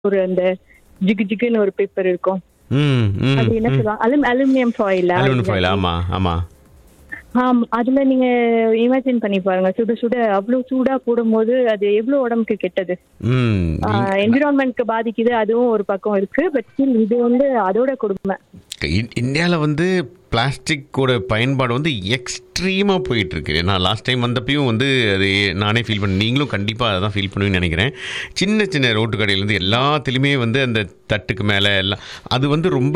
ஒரு அந்த ஜிகு ஜிகுன்னு ஒரு பேப்பர் இருக்கும் ம் ம் அது என்ன சொல்லுவாங்க அலும் அலுமினியம் ஃபாயில் அலுமினியம் ஃபாயில் ஆமா ஆமா ஆம் அதுல நீங்க இமேஜின் பண்ணி பாருங்க சுட சுட அவ்வளவு சூடா போடும்போது அது எவ்வளவு உடம்புக்கு கெட்டது ம் என்விரான்மெண்ட்க்கு பாதிக்குது அதுவும் ஒரு பக்கம் இருக்கு பட் ஸ்டில் இது வந்து அதோட கொடுமை இந்தியாவில் வந்து பிளாஸ்டிக்கோட பயன்பாடு வந்து எக்ஸ்ட்ரீமாக போயிட்டு இருக்கு நான் லாஸ்ட் டைம் வந்தப்பையும் வந்து அது நானே ஃபீல் பண்ண நீங்களும் கண்டிப்பாக அதை தான் ஃபீல் பண்ணுவீங்கன்னு நினைக்கிறேன் சின்ன சின்ன ரோட்டு கடையிலேருந்து எல்லாத்துலேயுமே வந்து அந்த தட்டுக்கு மேலே எல்லாம் அது வந்து ரொம்ப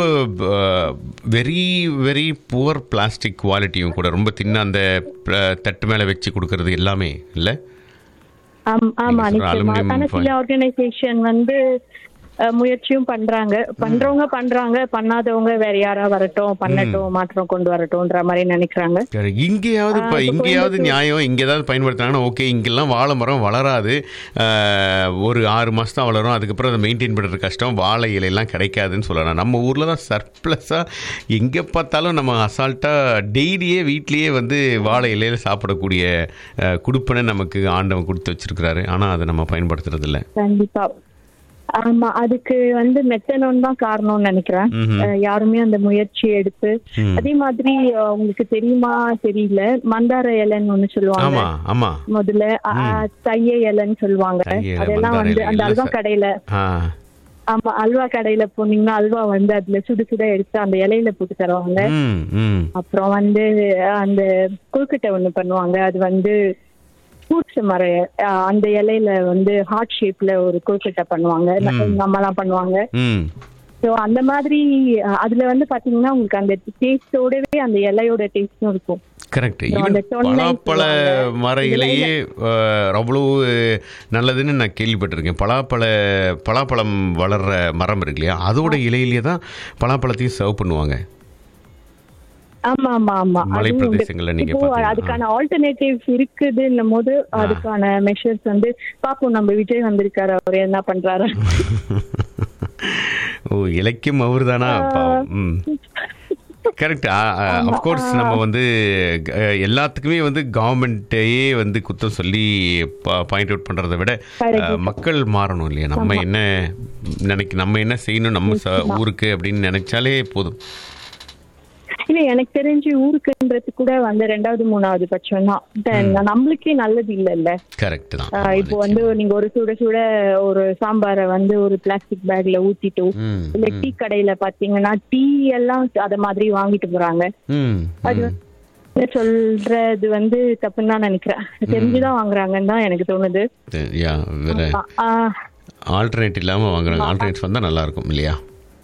வெரி வெரி புவர் பிளாஸ்டிக் குவாலிட்டியும் கூட ரொம்ப தின்ன அந்த pla- தட்டு மேலே வச்சு கொடுக்கறது எல்லாமே இல்லை ஆம், ஆமா நீங்க சொல்ற நிச்சயமா aluminum ஆனா சில foil. ஆர்கனைசேஷன் வந்து அஹ், முயற்சியும் பண்றாங்க பண்றவங்க பண்றாங்க பண்ணாதவங்க வேற யாரா வரட்டும் பண்ணட்டும் மாற்றம் கொண்டு வரட்டும்ன்ற மாதிரி நினைக்கிறாங்க சரி, இங்கேயாவது இப்போ இப்ப இங்கேயாவது நியாயம் இங்கே ஏதாவது பயன்படுத்தினாங்கன்னா ஓகே இங்கெல்லாம் வாழை மரம் வளராது ஆஹ், ஒரு ஆறு மாதம் தான் வளரும் அதுக்கப்புறம் அதை மெயின்டைன் பண்ணுறது கஷ்டம் வாழை இலையெல்லாம் கிடைக்காதுன்னு சொல்லலாம் நம்ம ஊரில் தான் சர்ப்ளஸாக எங்கே பார்த்தாலும் நம்ம அசால்ட்டாக டெய்லியே வீட்லேயே வந்து வாழை இலையில சாப்பிடக்கூடிய ஆஹ், குடுப்பனை நமக்கு ஆண்டவன் கொடுத்து வச்சிருக்கிறாரு ஆனால் அதை நம்ம பயன்படுத்துறது இல்ல கண்டிப்பா ஆமா அதுக்கு வந்து மெத்தனோன் தான் காரணம்னு நினைக்கிறேன் ம்ஹும். அஹ், யாருமே அந்த முயற்சி எடுத்து ம். அதே மாதிரி அஹ், உங்களுக்கு தெரியுமா தெரியல மந்தார இலைன்னு ஒண்ணு சொல்லுவாங்க ஆமாம் ஆமாம் முதல்ல அஹ், அஹ், தைய இலைன்னு சொல்லுவாங்க தைய இலை, அதெல்லாம் மந்தார வந்து இலை அந்த இல்ல அல்வா சார். கடையில ஆ ஆமா அல்வா கடையில போனீங்கன்னா அல்வா வந்து அதுல சுடு சுட எடுத்து அந்த இலையில போட்டு தருவாங்க ம் ம் அப்புறம் வந்து அஹ், அந்த கொழுக்கட்டை ஒண்ணு பண்ணுவாங்க அது வந்து ஃப்ரூட்ஸ் மர அஹ், அந்த இலையில வந்து ஹார்ட் ஷேப்ல ஒரு கொழுக்கட்டை பண்ணுவாங்க எங்க அம்மாலாம் பண்ணுவாங்க ம் ஸோ அந்த மாதிரி அஹ், அதுல வந்து பாத்தீங்கன்னா உங்களுக்கு அந்த டேஸ்டோடவே அந்த இலையோட டேஸ்டும் இருக்கும் கரெக்ட் இந்த ஈவன் தொன்னை பலாப்பழ சொல்லுவாங்க. மர இலையே அஹ், அவ்வளவு நல்லதுன்னு நான் கேள்விப்பட்டிருக்கேன் பலாப்பழ பலாப்பழம் வளர்ற மரம் இருக்கு இல்லையா அதோட இலையிலேயே தான் பலாப்பழத்தையும் சர்வ் பண்ணுவாங்க ஆமா ஆமா ஆமா மலை அதுவும் உண்டு. பிரதேசங்கள்ல நீங்க இப்போ பாத்தீங்கன்னா. அதுக்கான ஆல்டர்னேட்டிவ்ஸ் இருக்குதுன்னும் போது அதுக்கான மெஷர்ஸ் வந்து பாப்போம் நம்ம விஜய் வந்திருக்காரு அவர் என்ன பண்றாரு ஓ இலக்கியம் அவர் தானா ம் கரெக்ட் அஃப்கோர்ஸ் நம்ம வந்து அஹ், எல்லாத்துக்குமே வந்து கவர்மெண்ட்டையே வந்து குத்தம் சொல்லி பாயிண்ட் அவுட் பண்ணுறதை விட அஹ், மக்கள் மாறணும் இல்லையா நம்ம என்ன நினைக்க நம்ம என்ன செய்யணும் நம்ம ச- ஊருக்கு அப்படின்னு நினைச்சாலே போதும் இல்ல எனக்கு தெரிஞ்சு ஊருக்குன்றது கூட வந்து ரெண்டாவது மூணாவது பட்சம் தான் நம்மளுக்கே நல்லது இல்ல இல்ல கரெக்ட் தான் ஆஹ் இப்போ வந்து நீங்க ஒரு சுட சுட ஒரு சாம்பாரை வந்து ஒரு பிளாஸ்டிக் பேக்ல ஊத்திட்டு ம் இல்ல டீ கடையில பாத்தீங்கன்னா டீ எல்லாம் அத மாதிரி வாங்கிட்டு போறாங்க ம் அது வந்து சொல்றது வந்து தப்புன்னு தான் நினைக்கிறேன் தெரிஞ்சுதான் வாங்குறாங்கன்னு தான் எனக்கு தோணுது யா வேற ஆஹ் ஆல்டர்னேட் இல்லாமல் வாங்குறாங்க ஆல்டர்னேட்ஸ் வந்தால் நல்லா இருக்கும் இல்லையா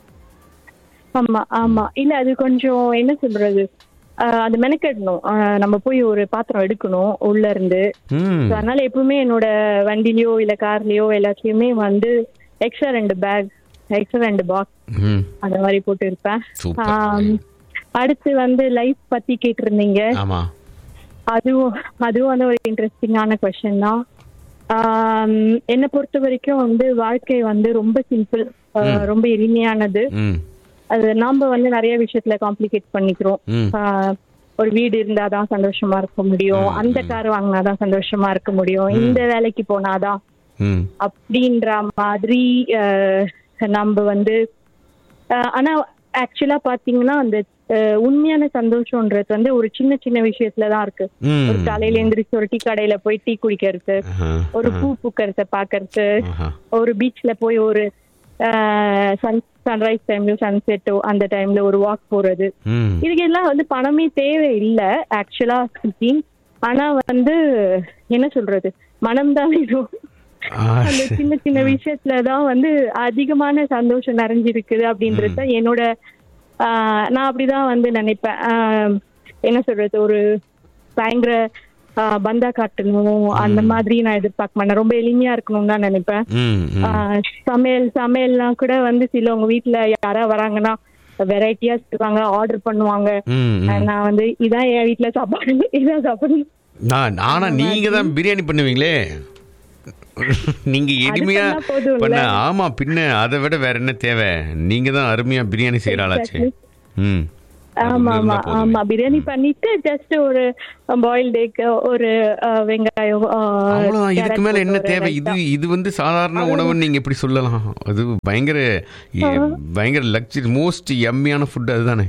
ஆமா ஆமா இல்ல அது கொஞ்சம் என்ன சொல்றது ஆஹ் அது மெனக்கெடணும் ஆஹ் நம்ம போய் ஒரு பாத்திரம் எடுக்கணும் உள்ள இருந்து ம் So, அதனால எப்பவுமே என்னோட வண்டிலயோ இல்ல கார்லயோ எல்லாத்தையுமே வந்து எக்ஸ்ட்ரா ரெண்டு பேக் எக்ஸ்ட்ரா ரெண்டு பாக்ஸ் ம் அந்த மாதிரி போட்டு இருப்பேன் சூப்பர் ஆம், அடுத்து வந்து லைஃப் பத்தி கேட்டிருந்தீங்க ஆமாம் அதுவும் அதுவும் வந்து ஒரு இன்ட்ரெஸ்டிங்கான கொஸ்டின் தான் ஆம், என்னை பொறுத்த வரைக்கும் வந்து வாழ்க்கை வந்து ரொம்ப சிம்பிள் ரொம்ப எளிமையானது ம் அது நாம வந்து நிறைய விஷயத்துல காம்ப்ளிகேட் பண்ணிக்கிறோம் ம் ஆஹ், ஒரு வீடு இருந்தாதான் சந்தோஷமா இருக்க முடியும் அந்த கார் வாங்கினாதான் சந்தோஷமா இருக்க முடியும் இந்த வேலைக்கு போனாதான் ம் அப்படின்ற மாதிரி ஆஹ், நம்ம வந்து ஆஹ், ஆனா ஆக்சுவலா பாத்தீங்கன்னா அந்த ஆஹ், உண்மையான சந்தோஷம்ன்றது வந்து ஒரு சின்ன சின்ன விஷயத்துல தான் இருக்கு ம் ஒரு காலையில எந்திரிச்சு ஒரு டீ கடையில போய் டீ குடிக்கிறது ஆஹா, ஒரு பூ பூக்கறத பாக்கறது ஆஹா. ஒரு பீச்ல போய் ஒரு சன் சன்ரைஸ் டைம்லயோ சன்செட்டோ அந்த டைம்ல ஒரு வாக் போறது ம் இதுக்கு எல்லாம் வந்து பணமே தேவை இல்ல ஆக்சுவலா ஸ்பீக்கிங் ஆனா வந்து என்ன சொல்றது மனம் தான் வேணும் ஆ, அந்த சின்ன சின்ன விஷயத்துல தான் வந்து அதிகமான சந்தோஷம் நிறைஞ்சிருக்குது அப்படின்றது தான் என்னோட ஆஹ், நான் அப்படிதான் வந்து நினைப்பேன் ஆஹ், என்ன சொல்றது ஒரு பயங்கர ஆஹ், பந்தா காட்டணும் அந்த மாதிரி நான் எதிர்பார்க்க மாட்டேன் ரொம்ப எளிமையா இருக்கணும்னு தான் நினைப்பேன் ம் ம் ஆஹ், சமையல் சமையல்லாம் கூட வந்து சிலவங்க வீட்ல யாரா வராங்கன்னா வெரைட்டியா செய்வாங்க ஆர்டர் பண்ணுவாங்க ம் ம். ஆஹ், நான் வந்து இதான் என் வீட்ல சாப்பாடு இதான் சாப்பாடு நான் ஆனா நீங்க தான் பிரியாணி பண்ணுவீங்களே நீங்க எளிமையா பண்ணா போதும்ல. பண்ண ஆமா பின்ன அதை விட வேற என்ன தேவை நீங்க தான் அருமையா பிரியாணி செய்யற ஆளாச்சே ம் ஆமா ஆமா இருந்தா போதுமே. ஆமா பிரியாணி பண்ணிட்டு ஜஸ்ட் ஒரு பாயில்ட் எக் ஒரு அஹ், வெங்காயம் அஹ், அவ்வளவுதான் இதுக்கு carrot மேல என்ன போட்டு ஒரு தேவை rice இது இது வந்து சாதாரண உணவுன்னு நீங்க எப்படி சொல்லலாம் அது பயங்கர எ- பயங்கர லக்ஸரி மோஸ்ட் எம்மியான ஃபுட் அதுதானே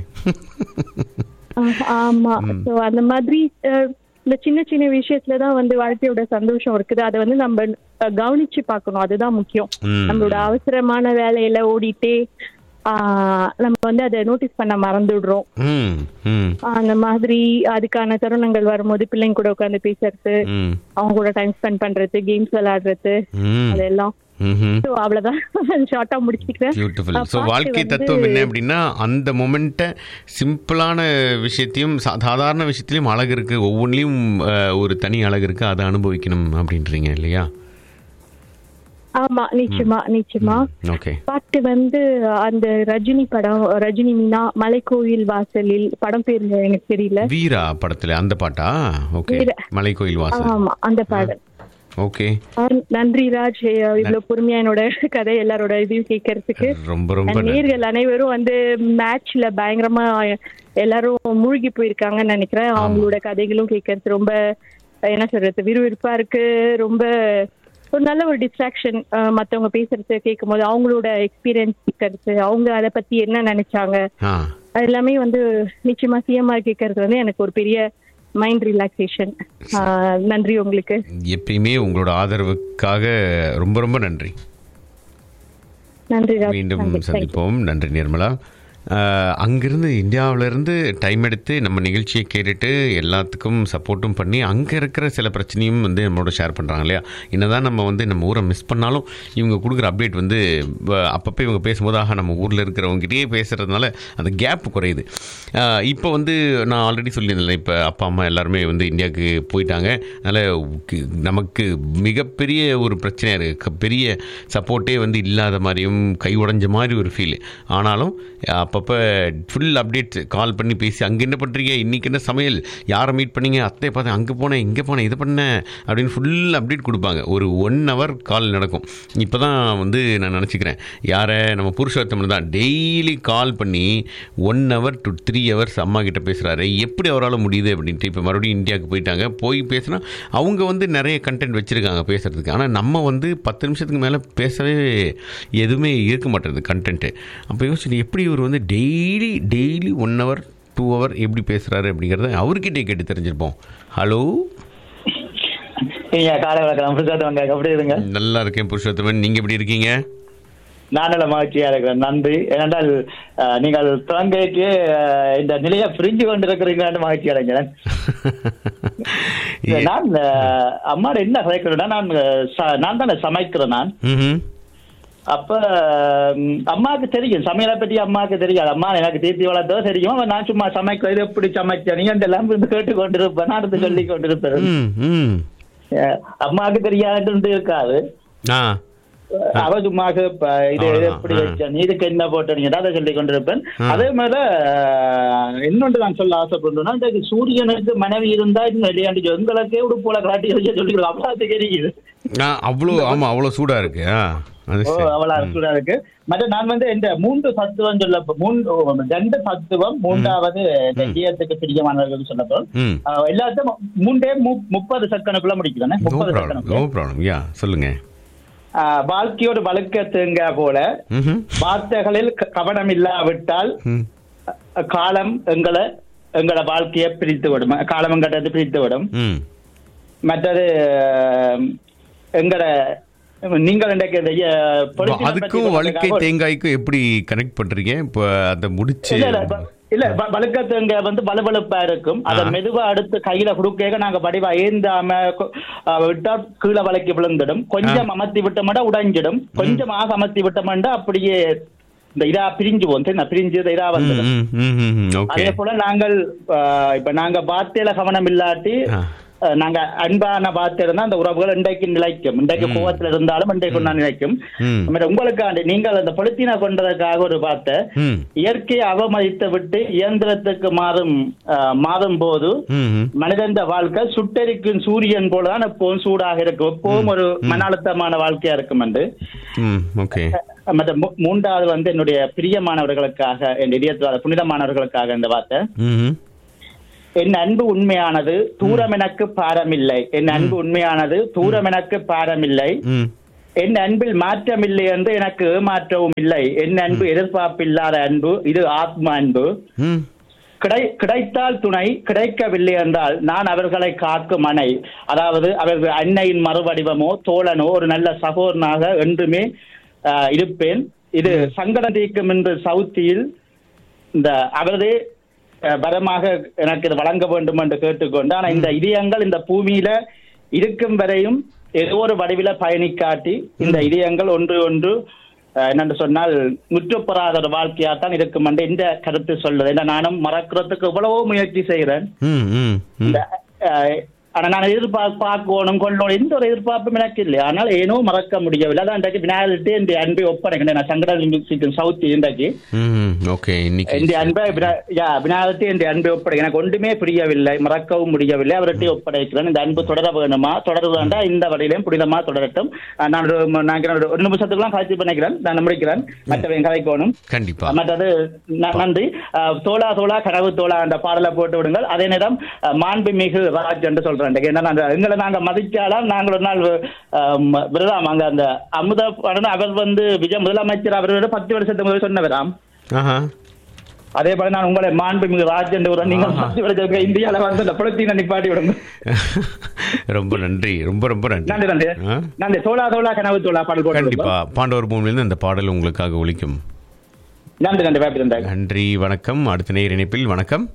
ஆஹ் ஆமா சோ அந்த மாதிரி அஹ், இந்த சின்ன சின்ன விஷயத்துல தான் வந்து வாழ்க்கையோட சந்தோஷம் இருக்குது அதை வந்து நம்ம அஹ், கவனிச்சு பார்க்கணும் அதுதான் முக்கியம் ம். நம்மளோட அவசரமான வேலையில ஓடிட்டே ஆஹ், நம்ம வந்து அதை நோட்டீஸ் பண்ண மறந்துடுறோம் ம் ம் அந்த மாதிரி அதுக்கான தருணங்கள் வரும்போது பிள்ளைங்க கூட உட்காந்து பேசுறது ம் அவங்க கூட டைம் ஸ்பெண்ட் பண்றது கேம்ஸ் விளையாடுறது ம் அதெல்லாம் ம்ஹும். ஸோ அவ்வளவுதான் ஷார்ட்டா முடிச்சுக்கிறேன் பியூட்டிஃபுல் அஹ் ஸோ பாட்டு வாழ்க்கை வந்து- தத்துவம் என்ன அப்படின்னா அந்த மொமெண்ட்டை சிம்பிளான விஷயத்தையும் சா- சாதாரண விஷயத்திலையும் அழகு இருக்கு ஒவ்வொன்றிலையும் அஹ், ஒரு தனி அழகு இருக்கு அதை அனுபவிக்கணும் அப்படின்றீங்க இல்லையா ஆமா நிச்சயமா நிச்சயமா ஓகே பாட்டு வந்து அந்த ரஜினி படம் ரஜினி மீனா மலைக்கோயில் வாசலில் படம் பேர் எனக்கு தெரியல வீரா படத்துல அந்த பாட்டா ஓகே வீரா. மலைக்கோயில் வாசல் ஆமா அந்த பாடல் ஓகே ஆஹ் நன்றி ராஜ் அஹ் இவ்வளவு பொறுமையா என்னோட கதை எல்லாரோட இதையும் கேட்கறதுக்கு ரொம்ப ரொம்ப நன்றி. நேர்கள் அனைவரும் வந்து மேட்ச்ல பயங்கரமா எல்லாரும் மூழ்கி போயிருக்காங்கன்னு நினைக்கிறேன் அவங்களோட கதைகளும் கேட்கறது ரொம்ப என்ன சொல்றது விறுவிறுப்பா இருக்கு ரொம்ப ஒரு நல்ல ஒரு டிஸ்ட்ராக்ஷன் மத்தவங்க பேசுறது கேட்கும் போது அவங்களோட எக்ஸ்பீரியன்ஸ் கேட்கறது அவங்க அதை பத்தி என்ன நினைச்சாங்க ஆ அது எல்லாமே வந்து நிச்சயமா சிஎம்ஆர் கேட்கறது வந்து எனக்கு ஒரு பெரிய மைண்ட் ரிலாக்ஸேஷன் நன்றி உங்களுக்கு எப்பயுமே உங்களோட ஆதரவுக்காக ரொம்ப ரொம்ப நன்றி நன்றி ராஜ் மீண்டும் நன்றி. Thank you. சந்திப்போம் நன்றி நிர்மலா அஹ், அங்கிருந்து இந்தியாவிலேருந்து டைம் எடுத்து நம்ம நிகழ்ச்சியை கேட்டுட்டு எல்லாத்துக்கும் சப்போர்ட்டும் பண்ணி அங்கே இருக்கிற சில பிரச்சனையும் வந்து நம்மளோட ஷேர் பண்ணுறாங்க இல்லையா என்னதான் நம்ம வந்து நம்ம ஊரை மிஸ் பண்ணாலும் இவங்க கொடுக்குற அப்டேட் வந்து வ- அப்பப்போ இவங்க பேசும்போது ஆஹா நம்ம ஊரில் இருக்கிறவங்ககிட்டயே பேசுகிறதுனால அந்த கேப் குறையுது அஹ், இப்போ வந்து நான் ஆல்ரெடி சொல்லியிருந்தேன் இப்போ அப்பா அம்மா எல்லாருமே வந்து இந்தியாவுக்கு போயிட்டாங்க அதனால் நமக்கு மிகப்பெரிய ஒரு பிரச்சனையாக இருக்குது பெரிய சப்போர்ட்டே வந்து இல்லாத மாதிரியும் கை உடைஞ்ச மாதிரி ஒரு ஃபீல் ஆனாலும் அப்பப்போ ஃபுல் அப்டேட் கால் பண்ணி பேசி அங்கே என்ன பண்ணுறீங்க இன்றைக்கி என்ன சமையல் யாரை மீட் பண்ணீங்க அத்தை பார்த்தேன் அங்கே போனேன் இங்கே போனேன் இது பண்ணேன் அப்படின்னு ஃபுல் அப்டேட் கொடுப்பாங்க ஒரு ஒன் ஹவர் கால் நடக்கும் இப்போ தான் வந்து நான் நினச்சிக்கிறேன் யாரை நம்ம புருஷோத்தமன் தான் டெய்லி கால் பண்ணி one hour to three hours அம்மா கிட்ட பேசுகிறாரு எப்படி அவரால் முடியுது அப்படின்ட்டு இப்போ மறுபடியும் இந்தியாவுக்கு போயிட்டாங்க போய் பேசினா அவங்க வந்து நிறைய கண்டென்ட் வச்சுருக்காங்க பேசுகிறதுக்கு ஆனால் நம்ம வந்து பத்து நிமிஷத்துக்கு மேலே பேசவே எதுவுமே இருக்க மாட்டேங்குது கண்டென்ட்டு அப்போ யோசிச்சு எப்படி இவர் வந்து daily daily one hour two hour எப்படி பேசுகிறாரு அப்படிங்கிறத அவர்கிட்டே கேட்டு தெரிஞ்சிருப்போம் ஹலோ நீங்க காலை வணக்கம் புருஷோத்தவங்க எப்படி இருங்க நல்லா இருக்கேன் புருஷோத்தமன் நீங்கள் எப்படி இருக்கீங்க நான் நல்ல மகிழ்ச்சியா இருக்கிறேன் நன்றி ஏனென்றால் அஹ், நீங்கள் தொடங்கைக்கு அஹ், இந்த நிலையை புரிஞ்சு கொண்டிருக்கிறீங்கன்னு மகிழ்ச்சி அடைகிறேன் நான் அஹ், அம்மாட என்ன சமைக்கிறேன்னா நான் அஹ், ச- நான் தானே சமைக்கிறேன் நான் ம்ஹும். அப்ப ம், அம்மாவுக்கு தெரியும் சமையலை பத்தி அம்மாவுக்கு தெரியாது அம்மா எனக்கு தீர்த்தி வளர்த்தோ தெரியும் அவன் நான் சும்மா சமைக்கிறது எப்படி சமைச்ச நீ அந்த எல்லாம் இருந்து கேட்டு கொண்டிருப்பேன் நான் இருந்து சொல்லி கொண்டிருப்பேன் ம் ம் அஹ், அம்மாவுக்கு தெரியாதுன்னு இருக்காது ஆ அவ சும்மா இப்ப இது அவ்வளவுதான். எப்படி ஆ. வச்ச நீ இதுக்கு என்ன போட்ட நீங்க அதை சொல்லி கொண்டிருப்பேன் ஆ. அதே மாதிரி அஹ், இன்னொன்று நான் சொல்ல ஆசைப்படுறேன்னா இந்த சூரியனுக்கு மனைவி இருந்தா இன்னும் விளையாண்டு எங்களுக்கே உடுப்போல காட்டி வச்சு சொல்லி அவ்வளவு தெரியுது ஆ, அவ்வளோ ஆமாம் அவ்வளோ சூடாக இருக்கு ஆ அது ஓ சரி. அவ்வளவு அற்புதமா இருக்கு மற்ற நான் வந்து இந்த மூன்று சத்துவம் சொல்ல மூன்று ரெண்டு சத்துவம் மூன்றாவது இந்த ஈயத்துக்கு பிரியமானவர்கள் சொல்லப்போம் ம் அஹ், எல்லாத்தையும் மூன்றே மு- முப்பது செகண்டுக்குள்ள முடிக்கிறேன் நோ முப்பது problem second no problem yeah சொல்லுங்க வாழ்க்கையோட வழுக்க தேங்க போல ம்ஹும். வார்த்தைகளில் க- கவனம் இல்லாவிட்டால் ம் அஹ், காலம் எங்களை எங்களோட வாழ்க்கையை பிரித்து விடும் காலம் எங்கிட்ட பிரித்து விடும் ம் மற்றது அஹ், எங்களோட நீங்கள் இன்றைக்கு இந்த, அஹ், politician பத்தி அதுக்கும் வழுக்கை சொல்றதுக்காக ஒரு- தேங்காய்க்கும் எப்படி கனெக்ட் பண்றீங்க இப்போ அதை முடிச்சு இல்ல, இல்ல, ப- இல்ல வ- வழுக்கத்தேங்க வந்து வலுவழுப்பா இருக்கும் அதை ஆ. மெதுவா அடுத்து கையில குடுக்க நாங்க வடிவா ஏந்தாம கொ- அஹ், விட்டா கீழே வளைக்கி விழுந்துடும் கொஞ்சம் அமர்த்தி விட்டோம்னா உடைஞ்சிடும் கொஞ்சமாக அமர்த்தி விட்டோம்னா அப்படியே இந்த இதா பிரிஞ்சு போகும் சரி, பிரிஞ்சு இந்த இதா வந்துடும் ஓகே அதே போல நாங்கள் அஹ், இப்ப நாங்க வார்த்தையில கவனம் இல்லாட்டி ஆ. அஹ், நாங்க அன்பான வார்த்தை இருந்தா அந்த உறவுகள் இன்றைக்கு நிலைக்கும் இன்றைக்கு கோவத்துல இருந்தாலும் இன்றைக்கு நான் நிலைக்கும் ம். அப்புறம் உங்களுக்கு நீங்கள் அந்த பொலித்தீனா கொண்டதற்காக ஒரு வார்த்தை ம் இயற்கையை அவமதித்து விட்டு இயந்திரத்துக்கு மாறும் அஹ், மாறும் போது ம் மனிதன் வாழ்க்கை சுட்டெரிக்கும் சூரியன் போலதான் எப்பவும் சூடாக இருக்கும் எப்பவும் ஒரு மன அழுத்தமான வாழ்க்கையா இருக்கும் என்று ம் ஓகே மற்ற மூ- மூன்றாவது வந்து என்னுடைய பிரியமானவர்களுக்காக என் இதயத்தால் புனிதமானவர்களுக்காக இந்த வார்த்தை ம் என் அன்பு உண்மையானது தூரம் எனக்கு பாரமில்லை என் அன்பு உண்மையானது தூரம் எனக்கு பாரமில்லை ம் என் அன்பில் மாற்றமில்லை என்று எனக்கு ஏமாற்றவும் இல்லை என் அன்பு எதிர்பார்ப்பில்லாத அன்பு இது ஆத்ம அன்பு ம் கிடை கிடைத்தால் துணை கிடைக்கவில்லை என்றால் நான் அவர்களை காக்கும் அணை அதாவது அவர்கள் அன்னையின் மறுவடிவமோ தோழனோ ஒரு நல்ல சகோதரனாக என்றுமே ஆஹ், இருப்பேன் இது சங்கடம் தீர்க்கும் என்று சவுத்தியில் இந்த அவரதே அஹ், வரமாக எனக்கு இது வழங்க வேண்டும் என்று கேட்டுக்கொண்டு ஆனா இந்த இதயங்கள் இந்த பூமியில இருக்கும் வரையும் ஏதோ ஒரு வடிவில பயணிக்காட்டி இந்த இதயங்கள் ஒன்று ஒன்று அஹ், என்னென்று சொன்னால் முற்றுப்பெறாத ஒரு வாழ்க்கையா தான் இருக்கும் என்று இந்த கருத்து சொல்லுது ஏன்னா நானும் மறக்கிறதுக்கு எவ்வளவோ முயற்சி செய்கிறேன் ம் ம் ம் இந்த அஹ், ஆனா நான் எதிர்பார்ப்பு பார்க்கணும் கொள்ளணும் எந்த ஒரு எதிர்பார்ப்பும் எனக்கு இல்லை ஆனால் ஏனோ மறக்க முடியவில்லை அதான் இன்றைக்கு விநாயகர்கிட்ட இந்த அன்பை ஒப்படைக்கிறேன் நான் சங்கடம் சவுத் இன்றைக்கு ம் ஓகே இன்னைக்கு இந்த அன்பை வினா- யா, விநாயகத்தை இந்த அன்பை ஒப்படைக்க எனக்கு ஒன்றுமே புரியவில்லை மறக்கவும் முடியவில்லை அவர்கிட்ட ஒப்படைக்கிறேன் இந்த அன்பு தொடர வேணுமா தொடர வேண்டாம் இந்த வழியிலும் புனிதமா தொடரட்டும் அஹ் நான் ஒரு நான் ஒரு ஒரு நிமிஷத்துக்குலாம் காட்சி பண்ணிக்கிறேன் நான் முடிக்கிறேன் மற்றவங்க கதைக்கணும் கண்டிப்பா மற்றது ந- நன்றி அஹ், தோளா தோளா கனவு தோளா அந்த பாடலை போட்டு விடுங்கள் அதே நேரம் அஹ், மாண்புமிகு ராஜ் என்று சொல்றேன் ஏன்னா நாங்க எங்களை நாங்க மதிச்சாலும் நாங்கள் ஒரு நாள் அஹ், ம- விரதாம் அங்க அந்த அமுத படம் அவர் வந்து விஜய் முதலமைச்சர் அவரோட பத்து வருஷத்துக்கு முதல் சொன்னவராம் ஆஹா அதே போல நான் உங்களை மாண்புமிகு ராஜ் என்று ஒரு நீங்கள் ஆஹா. பத்து வருஷத்துக்கு இந்தியால வந்து இந்த புலத்தின நிப்பாட்டி விடுங்க ரொம்ப நன்றி ரொம்ப ரொம்ப நன்றி நன்றி நன்றி ஆ? நன்றி தோளா தோளா கனவு தோளா பாடல் போட்டு விடுங்க. கண்டிப்பா பாண்டவர் பூமியிலிருந்து அந்த பாடல் உங்களுக்காக ஒலிக்கும் நன்றி நன்றி வாய்ப்பு தந்தாங்க நன்றி வணக்கம் அடுத்த நேர் இணைப்பில் வணக்கம்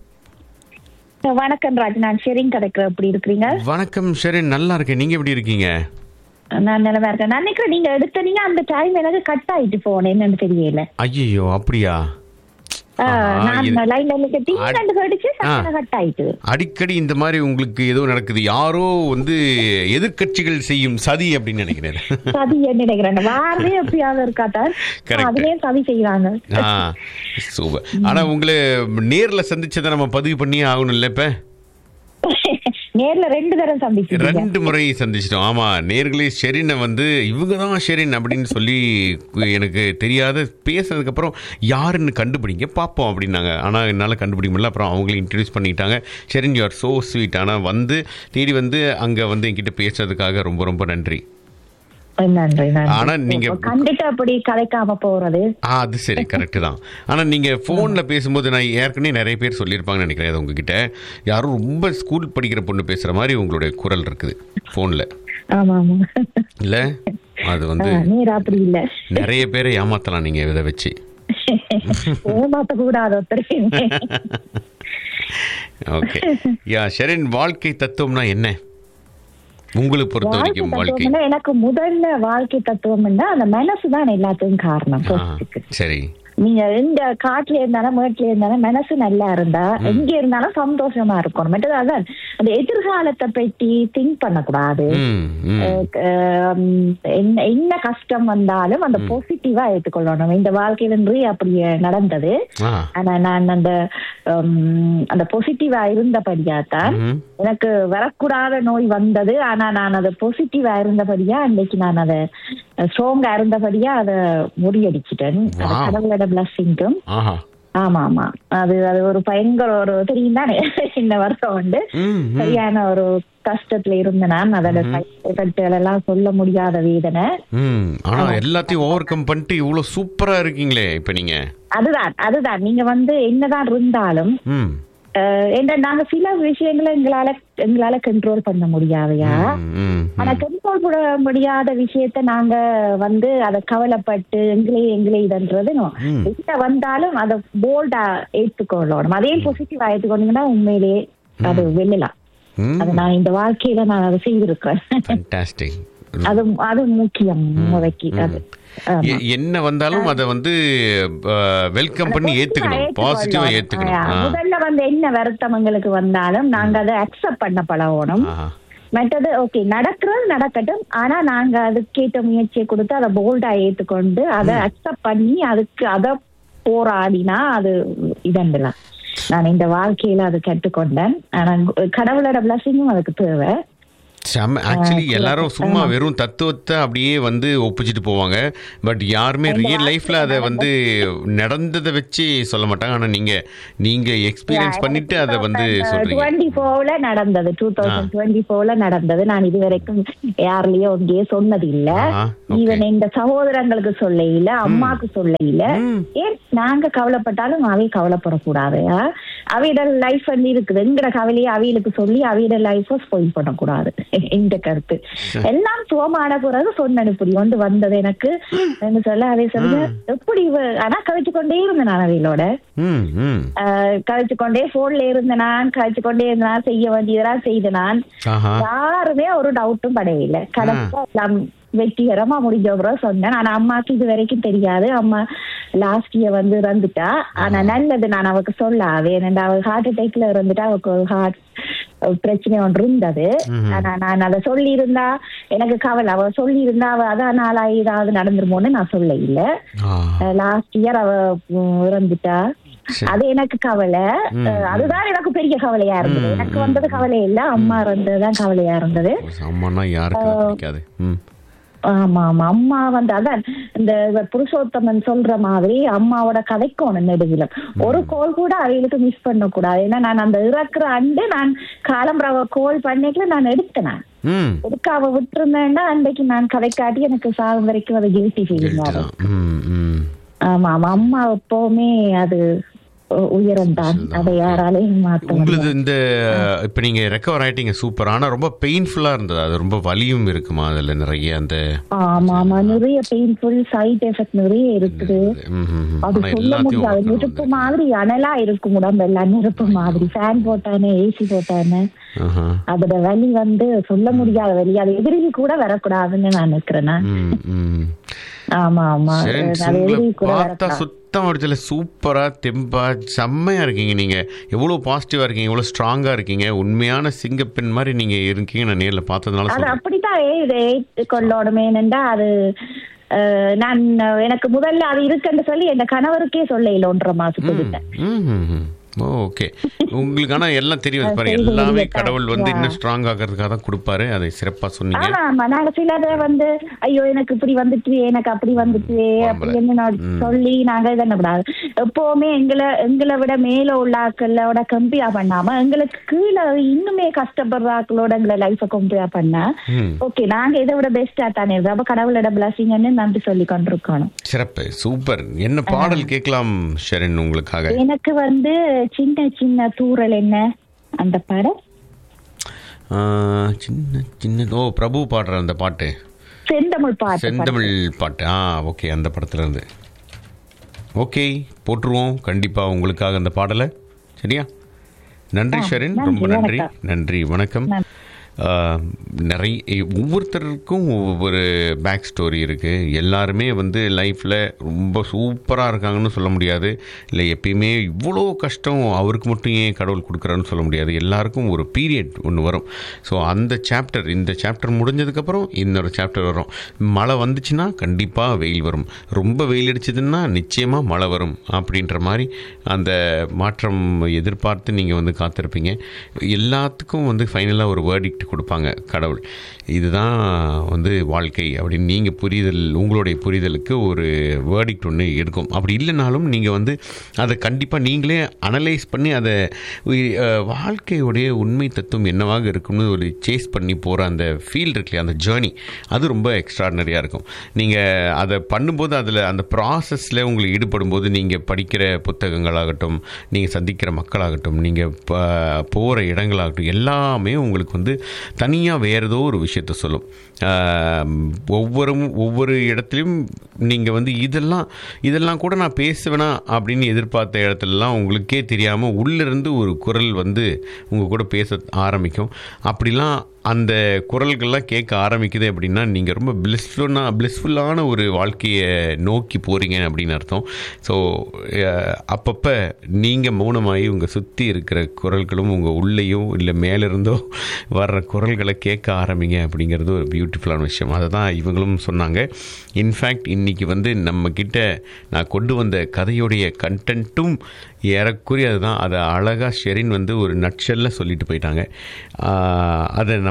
வணக்கம் ராஜ் நான் ஷெரிங் கிடைக்கிறேன் எப்படி இருக்கிறீங்க வணக்கம் ஷெரின் நல்லா இருக்கேன் நீங்க எப்படி இருக்கீங்க நான் நிலமா இருக்கேன் நான் நினைக்கிறேன் நீங்க எடுத்தீங்க அந்த டைம் எனக்கு கட் ஆயிட்டு போனேன் என்னன்னு தெரியல ஐயோ அப்படியா ஆ, ஆஹா, நான் இது- லைன்ல நிக்க அட்- ரெண்டு கடிச்சு ஆ. கட் ஆயிட்டு அடிக்கடி இந்த மாதிரி உங்களுக்கு ஏதோ நடக்குது யாரோ வந்து எதிர்க்கட்சிகள் செய்யும் சதி அப்படின்னு நினைக்கிறேன் சதி என்ன நினைக்கிறேன் வாரே எப்பயாவது இருக்காதான் Correct. அதுலயும் சதி செய்யறாங்க ஆ சூப்பர் ஆனா உங்களை நேர்ல சந்திச்சதை நம்ம பதிவு பண்ணியே ஆகணும்ல இப்ப நேர்ல ரெண்டு தரம் சந்திச்சிருக்கீங்க ரெண்டு முறை சந்திச்சிட்டோம் ஆமா நேர்களே ஷெரினை வந்து இவங்க தான் ஷெரின் அப்படின்னு சொல்லி எனக்கு தெரியாத பேசுனதுக்கு அப்புறம் யாருன்னு கண்டுபிடிங்க பார்ப்போம் அப்படின்னாங்க ஆனா என்னால கண்டுபிடிக்க முடியல அப்புறம் அவங்களே இன்ட்ரடியூஸ் பண்ணிட்டாங்க Sherin you are so sweet ஆனா வந்து தேடி வந்து அங்க வந்து என்கிட்ட பேசுறதுக்காக ரொம்ப ரொம்ப நன்றி நன்றி ஆனா நன்றி நீங்க- இப்ப கண்டுட்டு அப்படி கலைக்காம போறது ஆ அது சரி கரெக்டு தான் ஆனால் நீங்கள் ஃபோனில் பேசும்போது நான் ஏற்கனவே நிறைய பேர் சொல்லியிருப்பாங்கன்னு நினைக்கிறேன் அது உங்ககிட்ட யாரும் ரொம்ப ஸ்கூல் படிக்கிற பொண்ணு பேசுகிற மாதிரி உங்களுடைய குரல் இருக்குது ஃபோனில் ஆமா ஆமா இல்லை அது வந்து ஆ, நேரா அப்படி இல்ல நிறைய பேரை ஏமாத்தலாம் நீங்கள் இதை வச்சு ஏமாத்த கூடாது ஒருத்தரையும் ஓகே யா ஷெரின் வாழ்க்கை தத்துவம்னா என்ன உங்களுக்கு பொறுத்த வரைக்கும் வாழ்க்கை தத்துவம்னா எனக்கு முதல்ல வாழ்க்கை தத்துவம்னா அந்த மனசு தான் எல்லாத்துக்கும் காரணம் ஆ, first. சரி நீங்க எந்த காட்டுல இருந்தாலும் மேட்டுல இருந்தாலும் மனசு நல்லா இருந்தா எங்க இருந்தாலும் சந்தோஷமா இருக்கணும் மற்றது அதான் அந்த எதிர்காலத்தை பற்றி திங்க் பண்ணக்கூடாது ம் ம் அஹ் என்ன என்ன கஷ்டம் வந்தாலும் அந்த பாசிட்டிவா எடுத்துக்கொள்ளணும் இந்த வாழ்க்கையில நிறைய அப்படி நடந்தது ஆ ஆனா நான் அந்த ஹம், அந்த பாசிட்டிவா இருந்தபடியா தான் ம் எனக்கு வரக்கூடாத நோய் வந்தது ஆனா நான் அதை பாசிட்டிவா இருந்தபடியா அன்னைக்கு நான் அதை ஸ்ட்ராங்கா இருந்தபடியா அதை முறியடிச்சிட்டேன் அது Wow. கடவுளோட பிளஸ்ஸிங்கும் ஆஹா ஆமா ஆமா அது அது ஒரு பயங்கர ஒரு தெரியும் தானே இந்த வருஷம் உண்டு ம் ம் சரியான ஒரு கஷ்டத்துல இருந்த நான் அதோட எஃபெக்ட்கள் எல்லாம் சொல்ல முடியாத வேதனை ம் ஆனா எல்லாத்தையும் ஓவர் கம் பண்ணிட்டு இவ்வளோ சூப்பரா இருக்கீங்களே இப்போ நீங்க அதுதான் அதுதான் நீங்க வந்து என்னதான் இருந்தாலும் ம் அஹ், என்ன நாங்க சில விஷயங்களை எங்களால எங்களால கண்ட்ரோல் பண்ண முடியாதையா ம், ம், ஆனா ம். கண்ட்ரோல் பண்ண முடியாத விஷயத்த நாங்க வந்து அத கவலைப்பட்டு எங்களே எங்களே இதன்றது ம். என்ன வந்தாலும் அத போல்டா ஏத்துக்கொள்ளணும் அதே பாசிட்டிவா ஏத்துக்கொண்டீங்கன்னா உண்மையிலேயே அது வெல்லலாம் ம் அது நான் இந்த வாழ்க்கையில நான் அதை செய்திருக்கிறேன் ஃபேண்டாஸ்டிக் அது அது முக்கியம் முறைக்கு அது ஆமா. என்ன வந்தாலும் அதை வந்து வெல்கம் பண்ணி ஏத்துக்கணும் பாசிட்டிவா ஏத்துக்கணும் ஆ, ஆ. முதல்ல வந்து என்ன வருத்தம் எங்களுக்கு வந்தாலும் நாங்க அதை அக்செப்ட் பண்ண பழகணும் ஆஹா. மற்றது ஓகே நடக்கிறது நடக்கட்டும் ஆனா நாங்க அதுக்கேற்ற முயற்சியை கொடுத்து அதை போல்டா ஏத்துக்கொண்டு அதை அக்செப்ட் பண்ணி அதுக்கு அதை போராடினா அது இதண்டலாம் நான் இந்த வாழ்க்கையில அது கற்றுக்கொண்டேன் ஆனா கடவுளோட பிளஸிங்கும் அதுக்கு தேவை செம்ம ஆக்சுவலி எல்லாரும் சும்மா வெறும் தத்துவத்தை அப்படியே வந்து ஒப்பிச்சிட்டு போவாங்க பட் யாருமே ரியல் லைஃப்ல அதை வந்து நடந்ததை வச்சு சொல்ல மாட்டாங்க ஆனா நீங்க நீங்க எக்ஸ்பீரியன்ஸ் பண்ணிட்டு அதை வந்து சொல்றீங்க டுவெண்ட்டி ஃபோர்ல நடந்தது டூ தௌசண்ட் டுவெண்ட்டி ஃபோர்ல நடந்தது நான் இது வரைக்கும் யாருலயோ ஒன்றே சொன்னது இல்ல ஆஹா, okay. ஈவன் எங்க சகோதரங்களுக்கு சொல்ல இல்ல அம்மாக்கு சொல்ல இல்ல ஏன் நாங்க கவலைப்பட்டாலும் அவை கவலைப்படக்கூடாது ஆ? அவையோட லைஃப் வந்து இருக்குது எங்கட கவலையை அவைகளுக்கு சொல்லி அவையோட லைஃப ஸ்பாயில் பண்ணக்கூடாது இந்த கருத்து எல்லாம் சுகமான பிறகு சொன்னது இப்படி வந்து வந்தது எனக்கு என்ன சொல்ல அதை சொல்ல எப்படி இவ- ஆனா கழிச்சு கொண்டே இருந்தேன் நான் அவைகளோட ம் ம் கழிச்சு கொண்டே போன்ல இருந்த நான் கழிச்சு கொண்டே இருந்த நான் செய்ய வேண்டியதெல்லாம் செய்த நான் ஆஹா யாருமே ஒரு டவுட்டும் படவில்லை கடைசியா எல்லாம் வெற்றிகரமா முடிஞ்ச பிறகு சொன்னேன் ஆனா அம்மாக்கு இது வரைக்கும் தெரியாது அம்மா லாஸ்ட் இயர் வந்து இறந்துட்டா ஆனா நல்லது நான் அவக்கு சொல்லாவே ஏன்னா அவ ஹார்ட் அட்டாக்ல இருந்துட்டா அவக்கு ஒரு ஹார்ட் பிரச்சனை ஒன்று இருந்தது ஆனா நான் அதை சொல்லி இருந்தா எனக்கு கவலை அவ சொல்லி இருந்தா அவ அதான் நாளா ஏதாவது நடந்துருமோன்னு நான் சொல்ல இல்ல ஆ லாஸ்ட் இயர் அவ உம், இறந்துட்டா சரி. அது எனக்கு கவலை அஹ், அதுதான் எனக்கு பெரிய கவலையா இருந்தது எனக்கு வந்தது கவலை இல்ல அம்மா இருந்ததுதான் கவலையா இருந்தது அம்மானா யாருக்கு பிடிக்காது ம் ஆமா ஆமா அம்மா வந்து அதான் இந்த இவர் புருஷோத்தமன் சொல்ற மாதிரி அம்மாவோட கதைக்கோணும் நெடுவில ஒரு கோல் கூட அவைகளுக்கு மிஸ் பண்ண கூடாது ஏன்னா நான் அந்த இறக்குற அண்டு நான் காலம்பரவ கோல் பண்ணிக்கல நான் எடுத்தேன் நான் ம் எடுக்க அவ விட்டுருந்தேன்னா அன்றைக்கு நான் கதை காட்டி எனக்கு சாகும் வரைக்கும் அது கில்ட்டி ஃபீலிங் Guilty தான். ம் ம் ஆமா ஆமா அம்மா எப்பவுமே அது உ- உயரம்தான் அதை யாராலையும் மாத்த முடியாது உங்களது இந்த இப்போ நீங்க ரெக்கவர் ஆயிட்டீங்க சூப்பர் ஆனா ரொம்ப பெயின்ஃபுல்லா இருந்தது அது ரொம்ப வலியும் இருக்குமா அதுல நிறைய அந்த ஆமா ஆமா நிறைய பெயின்ஃபுல் சைட் எஃபெக்ட் நிறைய இருக்குது ம், ம், ம். அது ஆனா சொல்ல எல்லாத்தையும் முடியாது overcome நெருப்பு மாதிரி அனலா இருக்கும் உடம்பு எல்லாம் நெருப்பு மாதிரி ஃபேன் போட்டானே ஏசி போட்டானே ஆஹா. அதோட வலி வந்து சொல்ல முடியாத வலி அது எதிரி கூட வரக்கூடாதுன்னு நான் நினைக்கிறேன் நான். ம், ம். ஆமா ஆமா சரி, அது உங்களை எதிரி கூட பார்த்தா வரக்கூடாது சுத்தம் அடிச்சல சூப்பரா தெம்பா செம்மையா இருக்கீங்க நீங்க எவ்வளவு பாசிட்டிவா இருக்கீங்க எவ்வளவு ஸ்ட்ராங்கா இருக்கீங்க உண்மையான சிங்கப்பெண் மாதிரி நீங்க இருக்கீங்க நான் நேர்ல பார்த்ததுனால அது சொல்றேன் அப்படித்தான் ஏற்றுக்கொள்ளோடுமே என்னண்டா அது அஹ், நான் எனக்கு முதல்ல அது இருக்குன்னு சொல்லி என் கணவருக்கே சொல்ல இல்லை ஒன்றரை மாசத்துக்கிட்ட ம், ம், ம். ஓ ஓகே உங்களுக்கு ஆனா எல்லாம் தெரியும் அது பாருங்க செய்து எல்லாமே முடியத்தான். கடவுள் வந்து Yeah. இன்னும் ஸ்ட்ராங் ஆகிறதுக்காக தான் கொடுப்பாரு அதை சிறப்பா சொன்னீங்க ஆமா ஆமா நாங்க சிலத வந்து ஐயோ எனக்கு இப்படி வந்துட்டு எனக்கு அப்படி வந்துட்டு அப்படின்னு நான் சொல்லி நாங்க இது பண்ணக்கூடாது எப்பவுமே எங்களை எங்களை விட மேல உள்ள ஆக்களோட கம்பேர் பண்ணாம எங்களுக்கு கீழே இன்னுமே கஷ்டப்படுற ஆக்களோட எங்களை லைஃப கம்பேர் பண்ண ம். ஓகே நாங்க இதை விட பெஸ்டா தானே இருக்கோம் அப்ப கடவுளோட பிளஸிங்னு நன்றி சொல்லி கொண்டிருக்கணும் சிறப்பு சூப்பர் என்ன பாடல் கேட்கலாம் ஷரண் உங்களுக்காக எனக்கு வந்து சின்ன சின்ன தூரல் என்ன அந்த படம் ஆ, சின்ன சின்ன ஓ பிரபு பாடுற அந்த பாட்டு செந்தமிழ் பாட்டு செந்தமிழ் பாட்டு ஆ ஓகே அந்த படத்துல இருந்து ஓகே போட்டுருவோம் கண்டிப்பா உங்களுக்காக அந்த பாடலை சரியா நன்றி ஷரின் நன்றி, ரொம்ப நன்றி வணக்கம். நன்றி வணக்கம் நன்றி. ஆ, நிறைய ஒவ்வொருத்தருக்கும் ஒவ்வொரு பேக் ஸ்டோரி இருக்குது எல்லாருமே வந்து லைஃப்பில் ரொம்ப சூப்பராக இருக்காங்கன்னு சொல்ல முடியாது இல்லை எப்பயுமே இவ்வளோ கஷ்டம் அவருக்கு மட்டும் ஏன் கடவுள் கொடுக்குறான்னு சொல்ல முடியாது எல்லாருக்கும் ஒரு பீரியட் ஒன்று வரும் ஸோ அந்த சாப்டர் இந்த சாப்டர் முடிஞ்சதுக்கப்புறம் இன்னொரு சாப்டர் வரும் மழை வந்துச்சுன்னா கண்டிப்பாக வெயில் வரும் ரொம்ப வெயில் அடிச்சதுன்னா நிச்சயமாக மழை வரும் அப்படின்ற மாதிரி அந்த மாற்றம் எதிர்பார்த்து நீங்கள் வந்து காத்திருப்பீங்க எல்லாத்துக்கும் வந்து ஃபைனலாக ஒரு வேர்டிக்ட் கொடுப்பாங்க கடவுள் இதுதான் வந்து வாழ்க்கை அப்படின்னு நீங்கள் புரிதல் உங்களுடைய புரிதலுக்கு ஒரு வேர்டிக்ட் ஒன்று எடுக்கும் அப்படி இல்லைனாலும் நீங்கள் வந்து அதை கண்டிப்பாக நீங்களே அனலைஸ் பண்ணி அதை உய்- அஹ், வாழ்க்கையுடைய உண்மை தத்துவம் என்னவாக இருக்கும்னு ஒரு சேஸ் பண்ணி போகிற அந்த ஃபீல் இருக்கு இல்லையா அந்த ஜேர்னி அது ரொம்ப எக்ஸ்ட்ராடனரியாக இருக்கும் நீங்கள் அதை பண்ணும்போது அதில் அந்த ப்ராசஸில் உங்களுக்கு ஈடுபடும் போது நீங்கள் படிக்கிற புத்தகங்களாகட்டும் நீங்கள் சந்திக்கிற மக்களாகட்டும் நீங்கள் போகிற இடங்களாகட்டும் எல்லாமே உங்களுக்கு வந்து தனியாக வேறு ஏதோ ஒரு விஷயத்த சொல்லும் ஆம், ஒவ்வொரு ஒவ்வொரு இடத்துலையும் நீங்கள் வந்து இதெல்லாம் இதெல்லாம் கூட நான் பேசுவேனா அப்படின்னு எதிர்பார்த்த இடத்துலலாம் உங்களுக்கே தெரியாமல் உள்ளிருந்து ஒரு குரல் வந்து உங்கள் கூட பேச ஆரம்பிக்கும் அப்படிலாம் அந்த குரல்கள்லாம் கேட்க ஆரம்பிக்குது அப்படின்னா நீங்கள் ரொம்ப பிளிஸ்ஃபுல்லான பிளிஸ்ஃபுல்லான ஒரு வாழ்க்கையை நோக்கி போகிறீங்க அப்படின்னு அர்த்தம் ஸோ அப்பப்போ நீங்கள் மௌனமாகி உங்கள் சுற்றி இருக்கிற குரல்களும் உங்கள் உள்ளேயோ இல்லை மேலிருந்தோ வர்ற குரல்களை கேட்க ஆரம்பிங்க அப்படிங்கிறது ஒரு பியூட்டிஃபுல்லான விஷயம் அதை தான் இவங்களும் சொன்னாங்க இன்ஃபேக்ட் இன்றைக்கி வந்து நம்மக்கிட்ட நான் கொண்டு வந்த கதையுடைய கண்டென்ட்டும் ஏறக்குறைய அதுதான் அதை அழகாக ஷெரின் வந்து ஒரு நட்சல்ல சொல்லிட்டு போயிட்டாங்க ஆஹ் அதை நம்ம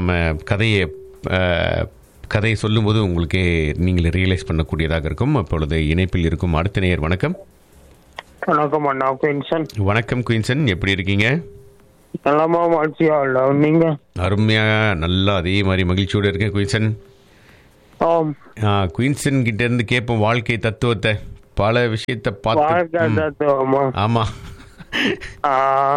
நம்ம கதையை அஹ், கதையை சொல்லும்போது உங்களுக்கே நீங்கள் ரியலைஸ் பண்ணக்கூடியதாக இருக்கும் அப்பொழுது இணைப்பில் இருக்கும் அடுத்த நேயர் வணக்கம் வணக்கம் அண்ணா பென்ஷன் வணக்கம் குயின்சன் எப்படி இருக்கீங்க நலமா மகிழ்ச்சியா இல்ல நீங்க அருமையாக நல்லா அதே மாதிரி மகிழ்ச்சியோடு இருக்கேன் குயின்சன் ஆம் ஆ, குயின்சன் கிட்ட இருந்து கேட்போம் வாழ்க்கை தத்துவத்தை பல விஷயத்தை வாழ்க்கை பார்த்து ம், தத்துவமா ஆமா ஆ,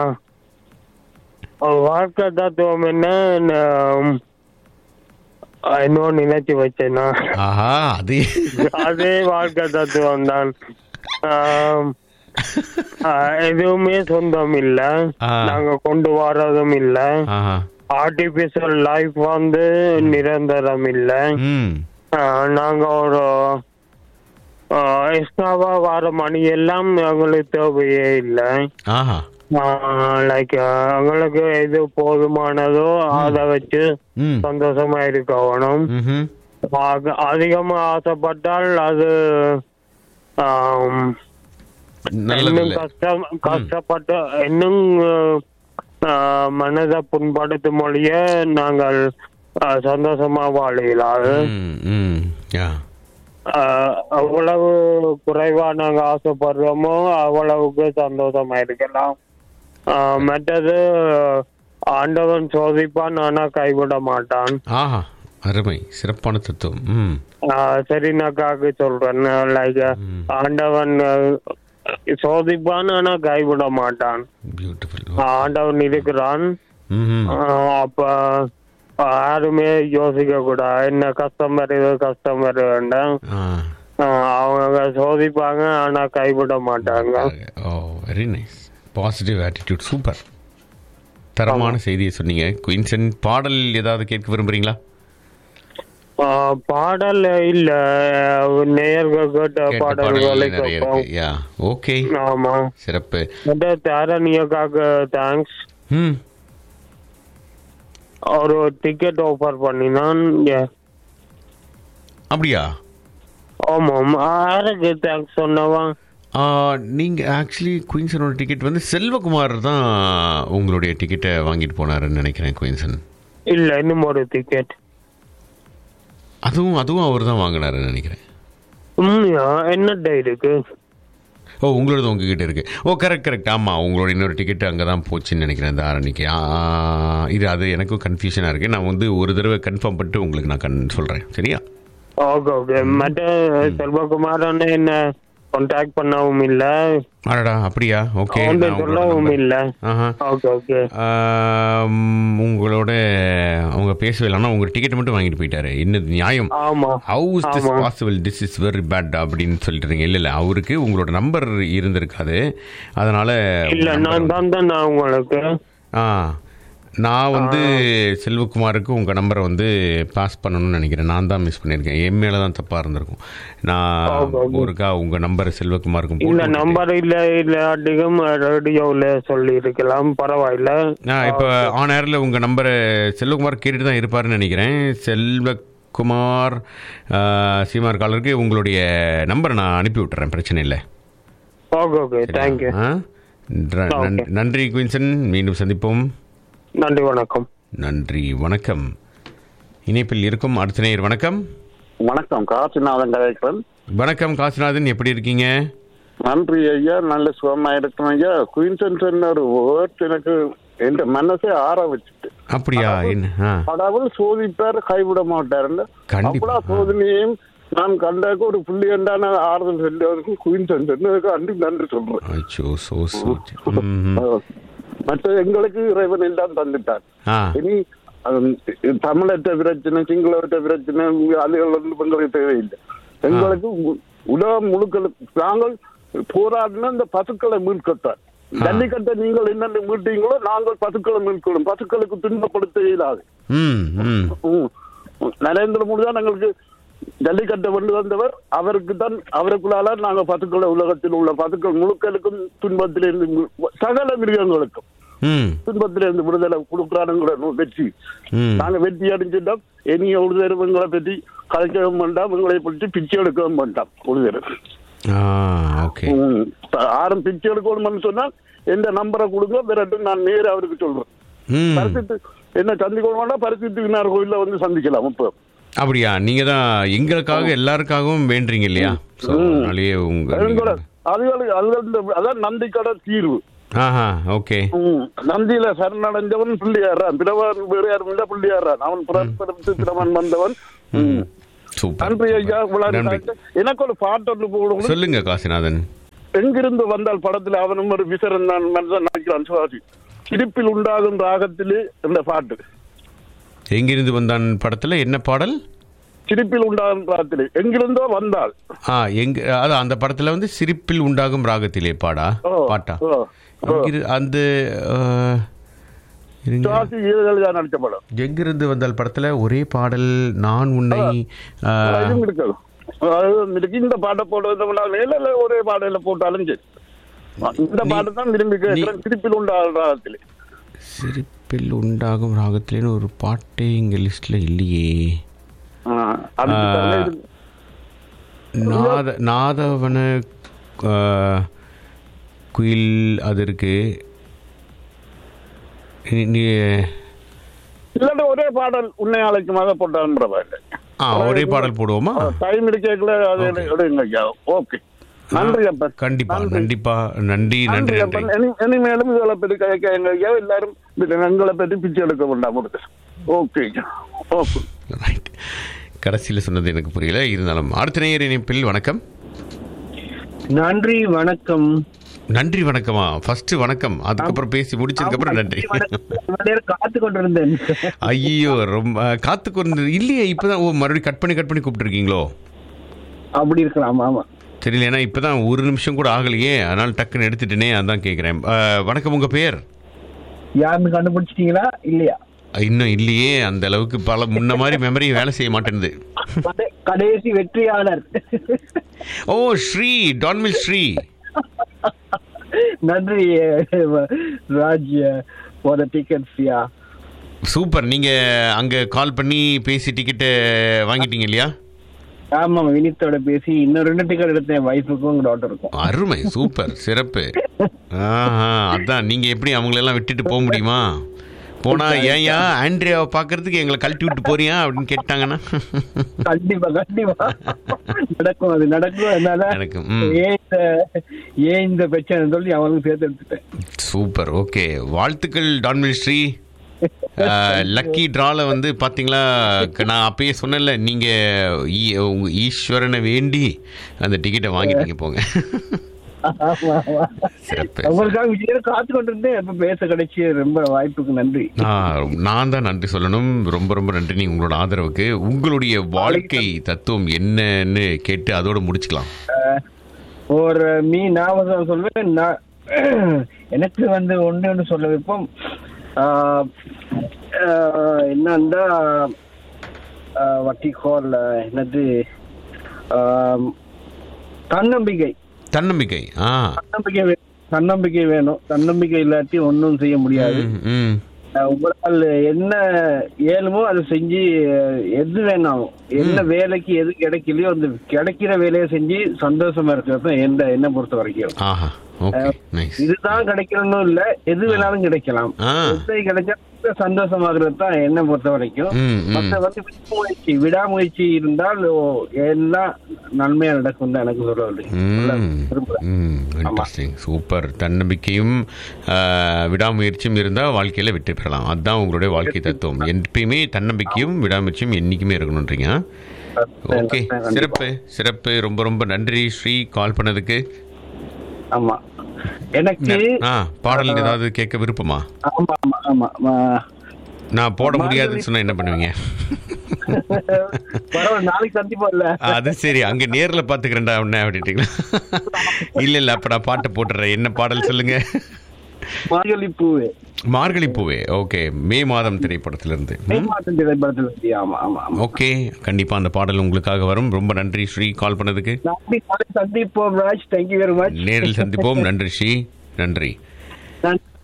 வாழ்க்கை தத்துவம் என்ன நான், ஆ, இன்னும் நினைச்சு வச்சேனா ஆஹா அது அதே வாழ்க்கை தத்துவம் தான் ஆம், ஆ, எதுவுமே சொந்தம் இல்ல ஆ. நாங்க கொண்டு வர்றதும் இல்ல ஆஹா ஆர்டிபிஷியல் லைஃப் வந்து நிரந்தரம் இல்ல ம் ஆ, நாங்க ஒரு எக்ஸ்ட்ராவா வர மணி எல்லாம் எங்களுக்கு தேவையே இல்லை ஆஹா லைக் எங்களுக்கு எது போதுமானதோ அதை வச்சு ம் சந்தோஷமா இருக்கணும் ம்ஹும். ஆக- அதிகமா ஆசைப்பட்டால் அது ஆம், இன்னும் நல்லதில்லை கஷ்டம் கஷ்டப்பட்டு இன்னும் ஆ, மனதை புண்படுத்தும் மொழிய நாங்கள் ஆ, சந்தோஷமா வாழலாது ம் ம் யா ஆஹ் அவ்வளவு குறைவா நாங்க ஆசைப்படுறோமோ அவ்வளவுக்கு சந்தோஷமா இருக்கலாம் ஆஹ் மற்றது ஆண்டவன் சோதிப்பான் ஆனா கைவிட மாட்டான் ஆஹா அருமை சிறப்பான தத்துவம் ம் ஆஹ் சரினாக்காக சொல்றேன் லைக் ம். ஆண்டவன் ஆஹ், சோதிப்பான் ஆனா கைவிட மாட்டான் பியூட்டிஃபுல் ஆண்டவன் இருக்கிறான் ம் ஆஹ் அப்ப யாருமே யோசிக்க கூடாது என்ன கஷ்டம் வருது கஷ்டம் வருதுன்னா ஆ ஆஹ் அவங்க சோதிப்பாங்க ஆனா கைவிட மாட்டாங்க oh very nice positive attitude super தரமான செய்தியை சொன்னீங்க குயின்சன் பாடல் ஏதாவது கேட்க விரும்புறீங்களா ஆஹ் பாடல் இல்ல நேயர்கள் கேட்ட கேட்ட பாடல்களை பாடல்கள் நிறைய கேட்போம் இருக்கு யா ஓகே ஆமா சிறப்பு இந்த தாரணியக்காக தேங்க்ஸ் ம் ஒரு டிக்கெட் ஆஃபர் பண்ணினான் Yeah. அப்படியா ஆமாம் யாருக்கு தேங்க்ஸ் சொன்னவா ஆ, நீங்க ஆக்சுவலி குயின்சனோட டிக்கெட் வந்து செல்வகுமார் தான் உங்களுடைய டிக்கெட்டை வாங்கிட்டு போனாருன்னு நினைக்கிறேன் குயின்சன் இல்ல இன்னும் ஒரு டிக்கெட் அதுவும் அதுவும் அவர் தான் வாங்கினாருன்னு நினைக்கிறேன் உண்மையா என்ன டே இருக்கு ஓ உங்களோடது உங்ககிட்ட இருக்கு ஓ கரெக்ட் கரெக்ட் ஆமாம் உங்களோட இன்னொரு டிக்கெட் அங்கே தான் போச்சுன்னு நினைக்கிறேன் இந்த ஆரணிக்கு ஆ, இது அது எனக்கும் கன்ஃபியூஷனாக இருக்குது நான் வந்து ஒரு தடவை கன்ஃபார்ம் பண்ணிட்டு உங்களுக்கு நான் கன் சொல்கிறேன் சரியா ஓகே ஓகே மற்ற செல்வகுமார் அண்ணன் என்ன கான்டாக்ட் பண்ணவும் இல்ல அடடா அப்படியா ஓகே அவங்க சொல்லவும் இல்ல ஆஹா ஓகே ஓகே ஆம், உங்களோட அவங்க பேசவே இல்லை ஆனால் உங்கள் டிக்கெட் மட்டும் வாங்கிட்டு போயிட்டாரு என்னது நியாயம் ஆமா ஹவு இஸ் திஸ் ஆமா. Possible this is very bad அப்படின்னு சொல்லிட்டுறீங்க இல்லை இல்லை அவருக்கு உங்களோட நம்பர் இருந்திருக்காது அதனால இல்ல உங்க number நான் தான் தான் நான் உங்களுக்கு ஆ நான் வந்து செல்வகுமாருக்கு உங்கள் நம்பரை வந்து பாஸ் பண்ணணும்னு நினைக்கிறேன் நான் தான் மிஸ் பண்ணியிருக்கேன் என் மேலே தான் தப்பாக இருந்திருக்கும் நான் ஓகே, ஓகே. ஒருக்கா உங்கள் நம்பரை செல்வகுமாருக்கும் இல்ல போட்டு விட்டுட்டு- நம்பர் இல்ல இல்ல அதிகம் ரேடியோல சொல்லி இருக்கலாம் பரவாயில்ல ஆ இப்போ ஆன் ஏரில் உங்கள் நம்பரை செல்வகுமார் கேட்டுட்டு தான் இருப்பாருன்னு நினைக்கிறேன் செல்வகுமார் ஆ, சீமார் காலருக்கு உங்களுடைய நம்பரை நான் அனுப்பி விட்டுறேன் பிரச்சனை இல்லை ஓகே ஓகே தேங்க்யூ ஆ? நன்ற- நன்- நன்றி குயின்சன் மீண்டும் சந்திப்போம் நன்றி வணக்கம் நன்றி வணக்கம் இணைப்பில் இருக்கும் அடுத்த நேயர் வணக்கம் வணக்கம் காசிநாதன் கதைக்கிறேன் வணக்கம் காசிநாதன் எப்படி இருக்கீங்க நன்றி ஐயா நல்ல சுகமா இருக்கணும் ஐயா குயின்சன் சொன்ன ஒரு வேர்ட் எனக்கு என் மனசே ஆற வச்சுட்டு அப்படியா என்ன ஆ கடவுள் சோதிப்பார் கைவிட மாட்டாருன்னு கண்டிப்பா. அவ்வளவு சோதனையும் நான் கண்டாக்க ஒரு புள்ளி என்றான ஆறுதல் சொல்றதுக்கு குயின்சன் சொன்னதுக்கு அன்று நன்றி சொல்றேன் அச்சோ சோ ஸ்வீட் மற்ற எங்களுக்கு இறைவன் எல்லாம் தந்துட்டார் ஆ இனி அது தமிழற்ற பிரச்சனை சிங்களற்ற பிரச்சனை அதுகள் வந்து எங்களுக்கு தேவையில்லை எங்களுக்கு உ- உலகம் முழுக்க நாங்கள் போராடின இந்த பசுக்களை மீட்கத்தான் ஜல்லிக்கட்டை நீங்கள் என்னென்ன மீட்டீங்களோ நாங்கள் பசுக்களை மீட்கணும் பசுக்களுக்கு துன்பப்படுத்த இயலாது ம் ம் ம். நரேந்திர மோடி தான் எங்களுக்கு ஜல்லிக்கட்டை கொண்டு வந்தவர் அவருக்கு தான் அவருக்குள்ளால நாங்க பசுக்களை உலகத்தில் உள்ள பசுக்கள் முழுக்களுக்கும் துன்பத்திலிருந்து மீ- சகல மிருகங்களுக்கும் ம் துன்பத்திலிருந்து விடுதலை கொடுக்குறானுங்கிற நூ- வெற்றி ம் நாங்க வெற்றி அடைஞ்சிட்டோம் இனி ஒரு தடவை எங்களை பற்றி கலைக்கவும் வேண்டாம் எங்களை பற்றி பிச்சை எடுக்கவும் வேண்டாம் ஒரு தடவை ஆ ஓகே ம். இப்ப யாரும் பிச்சை எடுக்கணும்னு சொன்னா எந்த நம்பரை கொடுங்க பிறகு நான் நேரா அவருக்கு சொல்றேன் ம் கருத்து என்ன சந்திக்கணும்னா பரிசுத்தி விநாயகர் கோயில்ல வந்து சந்திக்கலாம் இப்போ அப்படியா நீங்க தான் எங்களுக்காக எல்லாருக்காகவும் வேண்டுறீங்க இல்லையா ஸோ அதனாலேயே உங்க அதுங்களோட அதுகளுக்கு அதுகள் அதான் நந்திக்கடை தீர்வு ஆஹா ஓகே ம். நந்தியில சரணடைஞ்சவன் பிள்ளையாடுறான் பிறவன் வேறு யாரும் இல்ல பிள்ளையாடுறான் அவன் புறப்படுத்து பிறவன் வந்தவன் ம். சூப்பர் நன்றி ஐயா இவ்வளவு நன்றி. நேரம். எனக்கு ஒரு பாட்டு ஒன்று போடுங்க சொல்லுங்க காசிநாதன் எங்கிருந்து வந்தால் படத்துல அவனும் ஒரு விசரன் தான் மனுஷன் நினைக்கிறான் சிவாஜி சிரிப்பில் உண்டாகும் ராகத்திலே இந்த பாட்டு எங்கிருந்து வந்தான் படத்துல என்ன பாடல் சிரிப்பில் உண்டாகும் ராகத்திலே எங்கிருந்தோ வந்தால் ஆ எங்க அது அந்த படத்துல வந்து சிரிப்பில் உண்டாகும் ராகத்திலே பாடா ஓ, பாட்டா ஓ, ஓ. எங்கிரு- அந்த ஆ, இருங்க. சிவாஜி ஈரழியா நடிச்ச படம் எங்கிருந்து வந்தால் படத்துல ஒரே பாடல் நான் உன்னை ஆ, இதுவும் இருக்கு அது இருக்கு. இந்த பாட்டை போட்டு மேல ஒரே பாடையில போட்டாலும் சரி இந்த பாட்டு தான் விரும்பி கேட்கிறேன் சிரிப்பில் உண்டாகும் ராகத்திலே சிரிப்பில் உண்டாகும் ராகத்திலேன்னு ஒரு பாட்டே இங்க லிஸ்ட்ல இல்லையே ஆ, அதுக்கு ஆ. தான் இது. நாத நாதவன ஆ, குயில் அது இருக்கு நீ- நீ இல்லாட்டி ஒரே பாடல் உன்னை அழைக்குமாக போட்டான்ற பாட்டு ஆ ஒரே பாடல் போடுவோமா டைம் இருக்கல அது எடுங்க ஐயா ஓகே நன்றி அப்பன் கண்டிப்பா கண்டிப்பா நன்றி நன்றி நன்றி நன்றி அப்பன் இனி- இனிமேலும் இதுகளை பற்றி கேட்க எங்க ஐயா எல்லாரும் இது எங்களை பற்றி பிச்சை எடுக்க வேண்டாம் கொடுத்து ஓகே ஐயா ஓகே ரைட் கடைசியில் சொன்னது எனக்கு புரியல இருந்தாலும் அடுத்த நேயர் இணைப்பில் வணக்கம் நன்றி வணக்கம் நன்றி வணக்கமா ஃபர்ஸ்ட் வணக்கம் அதுக்கப்புறம் பேசி முடிச்சதுக்கு அப்புறம் நன்றி வணக்கம். இவ்வளவு நேரம் காத்து கொண்டிருந்தேன் ஐயோ ரொம்ப காத்து கொண்டு இல்லையே இப்பதான் ஓ மறுபடியும் கட் பண்ணி கட் பண்ணி கூப்பிட்டுருக்கீங்களோ அப்படி இருக்கலாம் ஆமா தெரியல ஏன்னா இப்பதான் ஒரு நிமிஷம் கூட ஆகலையே அதனால டக்குன்னு எடுத்துட்டேனே அதான் கேட்குறேன் வணக்கம் உங்க பேர் யாருன்னு கண்டுபிடிச்சிட்டீங்களா இல்லையா இன்னும் இல்லையே அந்த அளவுக்கு பல முன்ன மாதிரி மெமரி வேலை செய்ய மாட்டேங்குது கடை- கடைசி வெற்றியாளர் ஓ ஸ்ரீ டான்மில் ஸ்ரீ நன்றி Raj for the tickets yeah super நீங்க அங்க கால் பண்ணி பேசி டிக்கெட்டு வாங்கிட்டீங்க இல்லையா ஆமா வினித்தோட பேசி இன்னும் ரெண்டு டிக்கெட் எடுத்தேன் வைஃபுக்கும் டாட்டருக்கும் அருமை சூப்பர் சிறப்பு ஆஹா அதான் நீங்க எப்படி அவங்களெல்லாம் விட்டுட்டு போக முடியுமா போனா ஏன்யா ஆண்ட்ரியாவை பார்க்கறதுக்கு எங்களை கழட்டி விட்டு போறியா அப்படின்னு கேட்டாங்கன்னா கண்டிப்பா கண்டிப்பா நடக்கும் அது நடக்கும் அதனால நடக்கும், ம். ஏன் இந்த ஏன் இந்த பிரச்சனை சொல்லி அவங்களுக்கு சேர்த்து எடுத்துட்டேன் சூப்பர் ஓகே வாழ்த்துக்கள் டான்மில் ஸ்ரீ லக்கி ட்ரால வந்து பாத்தீங்களா க- நான் அப்பயே சொன்னேன்ல நீங்க ஈ- உங்க ஈஸ்வரனை வேண்டி அந்த டிக்கெட்டை வாங்கிட்டீங்க போங்க ஆமா, ஆமா. சிறப்பு உங்களுக்காக விஷயம் காத்து கொண்டிருந்தேன் எப்ப பேச கிடைச்சி ரொம்ப வாய்ப்புக்கு நன்றி நான் நான் தான் நன்றி சொல்லணும் ரொம்ப ரொம்ப நன்றி நீ உங்களோட ஆதரவுக்கு உங்களுடைய வாழ்க்கை தத்துவம் என்னன்னு கேட்டு அதோட முடிச்சுக்கலாம் ஒரு மீ நான் வந்து சொல்வேன் நான் எனக்கு வந்து ஒண்ணு ஒன்று சொல்ல வைப்போம் ஆஹ், ஆஹ், என்னன்னா வட்டி கோல் என்னது ஆஹ், தன்னம்பிக்கை தன்னம்பிக்கை ஆ தன்னம்பிக்கை வே- தன்னம்பிக்கை வேணும் தன்னம்பிக்கை இல்லாட்டி ஒன்றும் செய்ய முடியாது ம், ம் அஹ் உங்களால் என்ன ஏழுமோ அதை செஞ்சு அஹ், எது வேணாலும் என்ன வேலைக்கு எது கிடைக்கலையோ அந்த கிடைக்கிற வேலையை செஞ்சு சந்தோஷமா இருக்கிறது தான் என்ன என்ன பொறுத்த வரைக்கும் ஆஹா ஓகே நைஸ் இதுதான் கிடைக்கணும் இல்ல எது வேணாலும் கிடைக்கலாம் ஆ எது கிடைச்சா சந்தோஷமாகிறது தான் என்ன பொறுத்த வரைக்கும் ம், ம். மற்ற வந்து விடாமுயற்சி விடாமுயற்சி இருந்தால் ஓ, எல்லாம் நன்மையா நடக்கும் தான் எனக்கு சொல்ல விரும்புறேன் இன்ட்ரெஸ்டிங் சூப்பர் தன்னம்பிக்கையும் ஆ, விடாமுயற்சியும் இருந்தால் வாழ்க்கையில் வெற்றி பெறலாம் அதுதான் உங்களுடைய வாழ்க்கை தத்துவம் எப்பயுமே தன்னம்பிக்கையும் விடாமுயற்சியும் என்றைக்குமே இருக்கணுன்றீங்க ஓகே சிறப்பு சிறப்பு ரொம்ப ரொம்ப நன்றி ஸ்ரீ கால் பண்ணதுக்கு ஆமா எனக்கு ஆ பாடல் ஏதாவது கேட்க விருப்பமா ஆமா ஆமா ஆமா ஆமா நான் போட முடியாதுன்னு சொன்னா என்ன பண்ணுவீங்க பரவாயில்ல நாளைக்கு சந்திப்போம்ல அது சரி அங்க நேர்ல பாத்துக்கிறேன்டா உன்ன அப்படின்ட்டீங்களா இல்ல இல்ல அப்ப நான் பாட்டு போட்டுறேன் என்ன பாடல் சொல்லுங்க மார்கழி பூவே மார்கழி பூவே ஓகே மே மாதம் திரைப்படத்திலிருந்து மே மாதம் திரைப்படத்தில் இருந்து. ஆமா ஆமா ஆமா ஓகே கண்டிப்பா அந்த பாடல் உங்களுக்காக வரும் ரொம்ப நன்றி ஸ்ரீ கால் பண்ணதுக்கு நாளைக்கு நாளைக்கு சந்திப்போம் ராஜ் தேங்க்யூ வெரி மச் நேரில் சந்திப்போம் நன்றி ஸ்ரீ நன்றி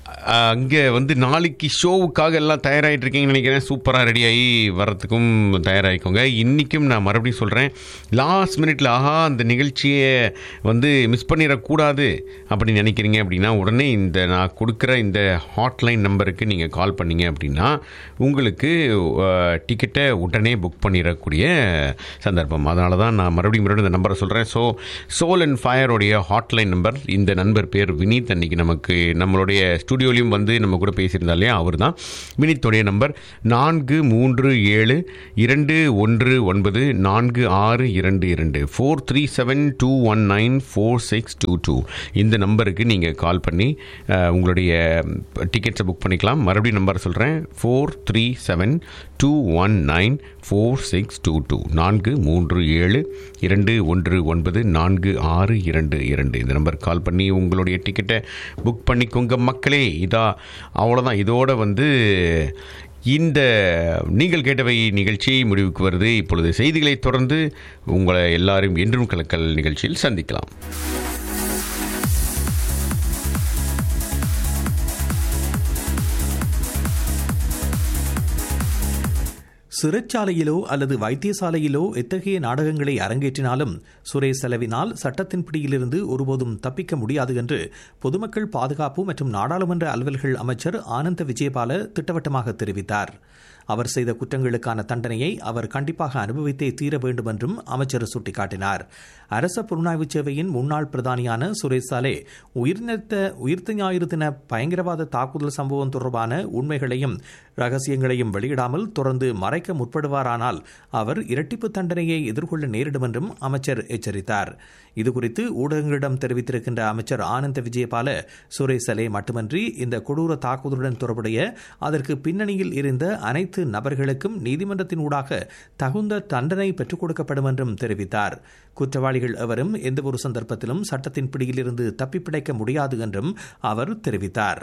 அங்கே வந்து நாளைக்கு ஷோவுக்காக எல்லாம் தயாராகிட்டு இருக்கீங்கன்னு நினைக்கிறேன் சூப்பராக ரெடியாகி வர்றதுக்கும் தயாராகிக்கோங்க இன்றைக்கும் நான் மறுபடியும் சொல்கிறேன் லாஸ்ட் மினிட்ல ஆஹா அந்த நிகழ்ச்சியை வந்து மிஸ் பண்ணிடக்கூடாது அப்படின்னு நினைக்கிறீங்க அப்படின்னா உடனே இந்த நான் கொடுக்குற இந்த ஹாட்லைன் நம்பருக்கு நீங்கள் கால் பண்ணீங்க அப்படின்னா உங்களுக்கு டிக்கெட்டை உடனே புக் பண்ணிடக்கூடிய சந்தர்ப்பம் அதனால தான் நான் மறுபடியும் மறுபடியும் இந்த நம்பரை சொல்கிறேன் ஸோ சோல் அண்ட் ஃபயருடைய ஹாட்லைன் நம்பர் இந்த நண்பர் பேர் வினீத் அன்னைக்கு நமக்கு நம்மளுடைய ஸ்டுடியோலையும் வந்து நம்ம கூட பேசியிருந்தா இல்லையா அவர் தான் வினீத்துடைய நம்பர் நான்கு மூன்று ஏழு இரண்டு ஒன்று ஒன்பது நான்கு ஆறு இரண்டு இரண்டு four three seven two one nine four six two two இந்த நம்பருக்கு நீங்கள் கால் பண்ணி அஹ், உங்களுடைய டிக்கெட்ஸை புக் பண்ணிக்கலாம் மறுபடியும் நம்பர் சொல்கிறேன் four three seven two one nine four six two two நான்கு மூன்று ஏழு இரண்டு ஒன்று ஒன்பது நான்கு ஆறு இரண்டு இரண்டு இந்த நம்பர் கால் பண்ணி உங்களுடைய டிக்கெட்டை புக் பண்ணிக்கோங்க மக்களே இதா அவ்வளோதான் இதோட வந்து இந்த நீங்கள் கேட்டவை நிகழ்ச்சி முடிவுக்கு வருது இப்பொழுது செய்திகளை தொடர்ந்து உங்களை எல்லாரும் என்றும் கலக்கல் நிகழ்ச்சியில் சந்திக்கலாம் சிறைச்சாலையிலோ அல்லது வைத்தியசாலையிலோ எத்தகைய நாடகங்களை அரங்கேற்றினாலும் சுரேஷ் செலவினால் சட்டத்தின் பிடியிலிருந்து ஒருபோதும் தப்பிக்க முடியாது என்று பொதுமக்கள் பாதுகாப்பு மற்றும் நாடாளுமன்ற அலுவல்கள் அமைச்சர் ஆனந்த விஜயபால திட்டவட்டமாக தெரிவித்தார் அவர் செய்த குற்றங்களுக்கான தண்டனையை அவர் கண்டிப்பாக அனுபவித்தே தீர வேண்டும் என்றும் அமைச்சர் சுட்டிக்காட்டினார் அரச புலனாய்வு சேவையின் முன்னாள் பிரதானியான சுரேஷ் சாலே உயிர்நீத்த உயிர்த்த ஞாயிறு தின பயங்கரவாத தாக்குதல் சம்பவம் தொடர்பான உண்மைகளையும் ரகசியங்களையும் வெளியிடாமல் தொடர்ந்து மறைக்க முற்படுவாரானால் அவர் இரட்டிப்பு தண்டனையை எதிர்கொள்ள நேரிடும் என்றும் அமைச்சர் எச்சரித்தார் இதுகுறித்து ஊடகங்களிடம் தெரிவித்திருக்கின்ற அமைச்சர் ஆனந்த விஜயபால சுரேஷ் சலே மட்டுமன்றி இந்த கொடூர தாக்குதலுடன் தொடர்புடைய அதற்கு பின்னணியில் இருந்த அனைத்து நபர்களுக்கும் நீதிமன்றத்தின் ஊடாக தகுந்த தண்டனை பெற்றுக் கொடுக்கப்படும் என்றும் தெரிவித்தார் குற்றவாளிகள் எவரும் எந்தவொரு சந்தர்ப்பத்திலும் சட்டத்தின் பிடியிலிருந்து தப்பிப்பிழைக்க முடியாது என்றும் அவர் தெரிவித்தார்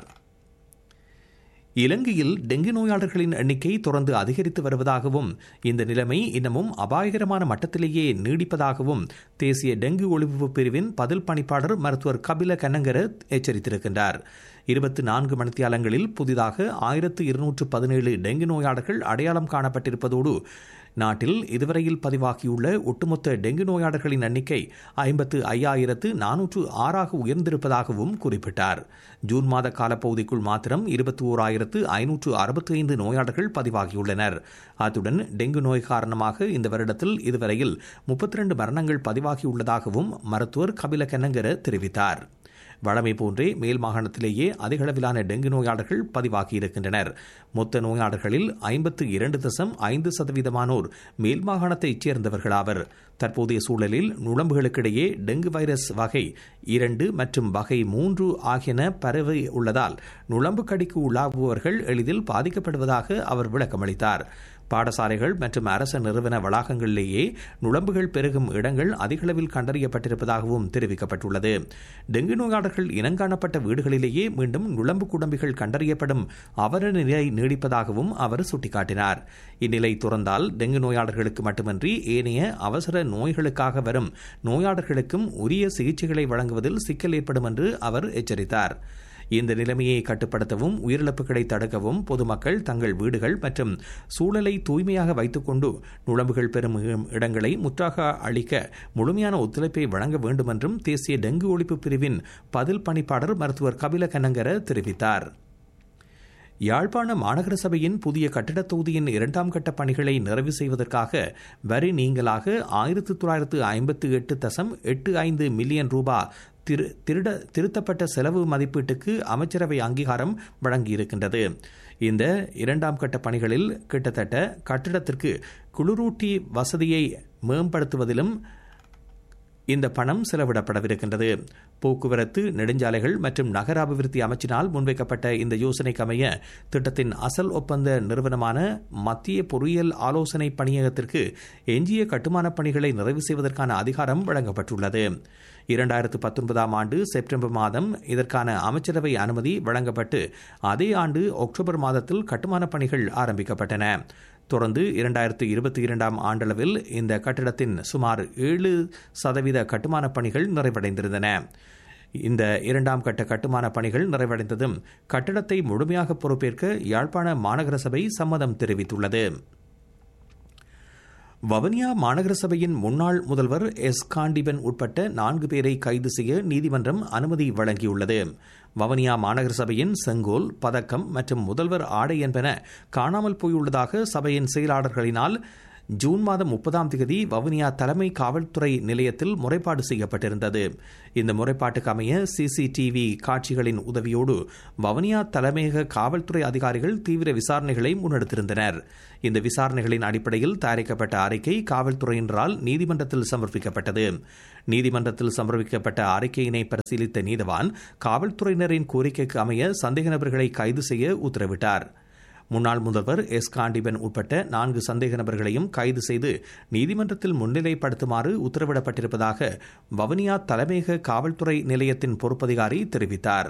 இலங்கையில் டெங்கு நோயாளர்களின் எண்ணிக்கை தொடர்ந்து அதிகரித்து வருவதாகவும் இந்த நிலைமை இன்னமும் அபாயகரமான மட்டத்திலேயே நீடிப்பதாகவும் தேசிய டெங்கு ஒழிப்பு பிரிவின் பதில் பணிப்பாளர் மருத்துவர் கபில கண்ணங்கர எச்சரித்திருக்கின்றார் இருபத்தி நான்கு மணித்தியாலங்களில் புதிதாக ஆயிரத்து இருநூற்று பதினேழு டெங்கு நோயாளர்கள் அடையாளம் காணப்பட்டிருப்பதோடு நாட்டில் இதுவரையில் பதிவாகியுள்ள ஒட்டுமொத்த டெங்கு நோயாளர்களின் எண்ணிக்கை ஐம்பத்து ஐயாயிரத்து நானூற்று ஆறாக உயர்ந்திருப்பதாகவும் குறிப்பிட்டார் ஜூன் மாத காலப்பகுதிக்குள் மாத்திரம் இருபத்தி ஓராயிரத்து ஐநூற்று அறுபத்தி ஐந்து நோயாளர்கள் பதிவாகியுள்ளனர் அத்துடன் டெங்கு நோய் காரணமாக இந்த வருடத்தில் இதுவரையில் முப்பத்தி ரெண்டு மரணங்கள் பதிவாகியுள்ளதாகவும் மருத்துவர் கபில கென்னங்கர தெரிவித்தார் வழமை போன்றே மேல் மாகாணத்திலேயே அதிகளவிலான டெங்கு நோயாளர்கள் பதிவாகியிருக்கின்றனர் மொத்த நோயாளர்களில் ஐம்பத்து இரண்டு தசம் ஐந்து சதவீதமானோர் மேல் மாகாணத்தைச் சேர்ந்தவர்களாவர் தற்போதைய சூழலில் நுழம்புகளுக்கிடையே டெங்கு வைரஸ் வகை இரண்டு மற்றும் வகை மூன்று ஆகியன பரவி உள்ளதால் நுழம்பு கடிக்கு உள்ளாகுபவர்கள் எளிதில் பாதிக்கப்படுவதாக அவர் விளக்கமளித்தார் பாடசாலைகள் மற்றும் அரச நிறுவன வளாகங்களிலேயே நுழம்புகள் பெருகும் இடங்கள் அதிகளவில் கண்டறியப்பட்டிருப்பதாகவும் தெரிவிக்கப்பட்டுள்ளது டெங்கு நோயாளர்கள் இனங்காணப்பட்ட வீடுகளிலேயே மீண்டும் நுழம்பு குடம்பிகள் கண்டறியப்படும் அவர நிலை நீடிப்பதாகவும் அவர் சுட்டிக்காட்டினார் இந்நிலை துறந்தால் டெங்கு நோயாளர்களுக்கு மட்டுமன்றி ஏனைய அவசர நோய்களுக்காக வரும் நோயாளர்களுக்கும் உரிய சிகிச்சைகளை வழங்குவதில் சிக்கல் ஏற்படும் என்று அவர் எச்சரித்தார் இந்த நிலைமையை கட்டுப்படுத்தவும் உயிரிழப்புகளை தடுக்கவும் பொதுமக்கள் தங்கள் வீடுகள் மற்றும் சூழலை தூய்மையாக வைத்துக்கொண்டு நுழம்புகள் பெறும் இடங்களை முற்றாக அளிக்க முழுமையான ஒத்துழைப்பை வழங்க வேண்டும் என்றும் தேசிய டெங்கு ஒழிப்பு பிரிவின் பதில் பணிப்பாளர் மருத்துவர் கபில கனங்கர தெரிவித்தார் யாழ்ப்பாண மாநகர சபையின் புதிய கட்டிடத் தொகுதியின் இரண்டாம் கட்ட பணிகளை நிறைவு செய்வதற்காக வரி நீங்களாக ஆயிரத்து தொள்ளாயிரத்து ஐம்பத்து எட்டு தசம் எட்டு ஐந்து மில்லியன் ரூபாய் திரு திருட திருத்தப்பட்ட செலவு மதிப்பீட்டுக்கு அமைச்சரவை அங்கீகாரம் வழங்கியிருக்கின்றது இந்த இரண்டாம் கட்ட பணிகளில் கிட்டத்தட்ட கட்டிடத்திற்கு குளிரூட்டி வசதியை மேம்படுத்துவதிலும் இந்த பணம் செலவிடப்படவிருக்கின்றது போக்குவரத்து நெடுஞ்சாலைகள் மற்றும் நகர அபிவிருத்தி அமைச்சினால் முன்வைக்கப்பட்ட இந்த யோசனைக்கு அமைய திட்டத்தின் அசல் ஒப்பந்த நிறுவனமான மத்திய பொறியியல் ஆலோசனை பணியகத்திற்கு எஞ்சிய கட்டுமானப் பணிகளை நிறைவு செய்வதற்கான அதிகாரம் வழங்கப்பட்டுள்ளது இரண்டாயிரத்து பத்தொன்பதாம் ஆண்டு செப்டம்பர் மாதம் இதற்கான அமைச்சரவை அனுமதி வழங்கப்பட்டு அதே ஆண்டு அக்டோபர் மாதத்தில் கட்டுமானப் பணிகள் ஆரம்பிக்கப்பட்டன தொடர்ந்து இரண்டாயிரத்து இருபத்தி இரண்டாம் ஆண்டளவில் இந்த கட்டிடத்தின் சுமார் ஏழு சதவீத கட்டுமானப் பணிகள் நிறைவடைந்திருந்தன இந்த இரண்டாம் கட்ட கட்டுமான பணிகள் நிறைவடைந்ததும் கட்டடத்தை முழுமையாக பொறுப்பேற்க யாழ்ப்பாண மாநகர சபை சம்மதம் தெரிவித்துள்ளது வவனியா மாநகர சபையின் முன்னாள் முதல்வர் எஸ் காண்டிபன் உட்பட்ட நான்கு பேரை கைது செய்ய நீதிமன்றம் அனுமதி வழங்கியுள்ளது வவனியா மாநகர சபையின் செங்கோல் பதக்கம் மற்றும் முதல்வர் ஆடை என்பன காணாமல் போயுள்ளதாக சபையின் செயலாளர்களினால் ஜூன் மாதம் முப்பதாம் தேதி வவுனியா தலைமை காவல்துறை நிலையத்தில் முறைப்பாடு செய்யப்பட்டிருந்தது இந்த முறைப்பாட்டுக்கு அமைய சிசிடிவி காட்சிகளின் உதவியோடு வவுனியா தலைமையக காவல்துறை அதிகாரிகள் தீவிர விசாரணைகளை முன்னெடுத்திருந்தனர் இந்த விசாரணைகளின் அடிப்படையில் தயாரிக்கப்பட்ட அறிக்கை காவல்துறையினரால் நீதிமன்றத்தில் சமர்ப்பிக்கப்பட்டது நீதிமன்றத்தில் சமர்ப்பிக்கப்பட்ட அறிக்கையினை பரிசீலித்த நீதவான் காவல்துறையினரின் கோரிக்கைக்கு அமைய சந்தேக நபர்களை கைது செய்ய உத்தரவிட்டார் முன்னாள் முதல்வர் எஸ் காண்டிபன் உட்பட்ட நான்கு சந்தேக நபர்களையும் கைது செய்து நீதிமன்றத்தில் முன்னிலைப்படுத்துமாறு உத்தரவிடப்பட்டிருப்பதாக வவுனியா தலைமையக காவல்துறை நிலையத்தின் பொறுப்பதிகாரி தெரிவித்தார்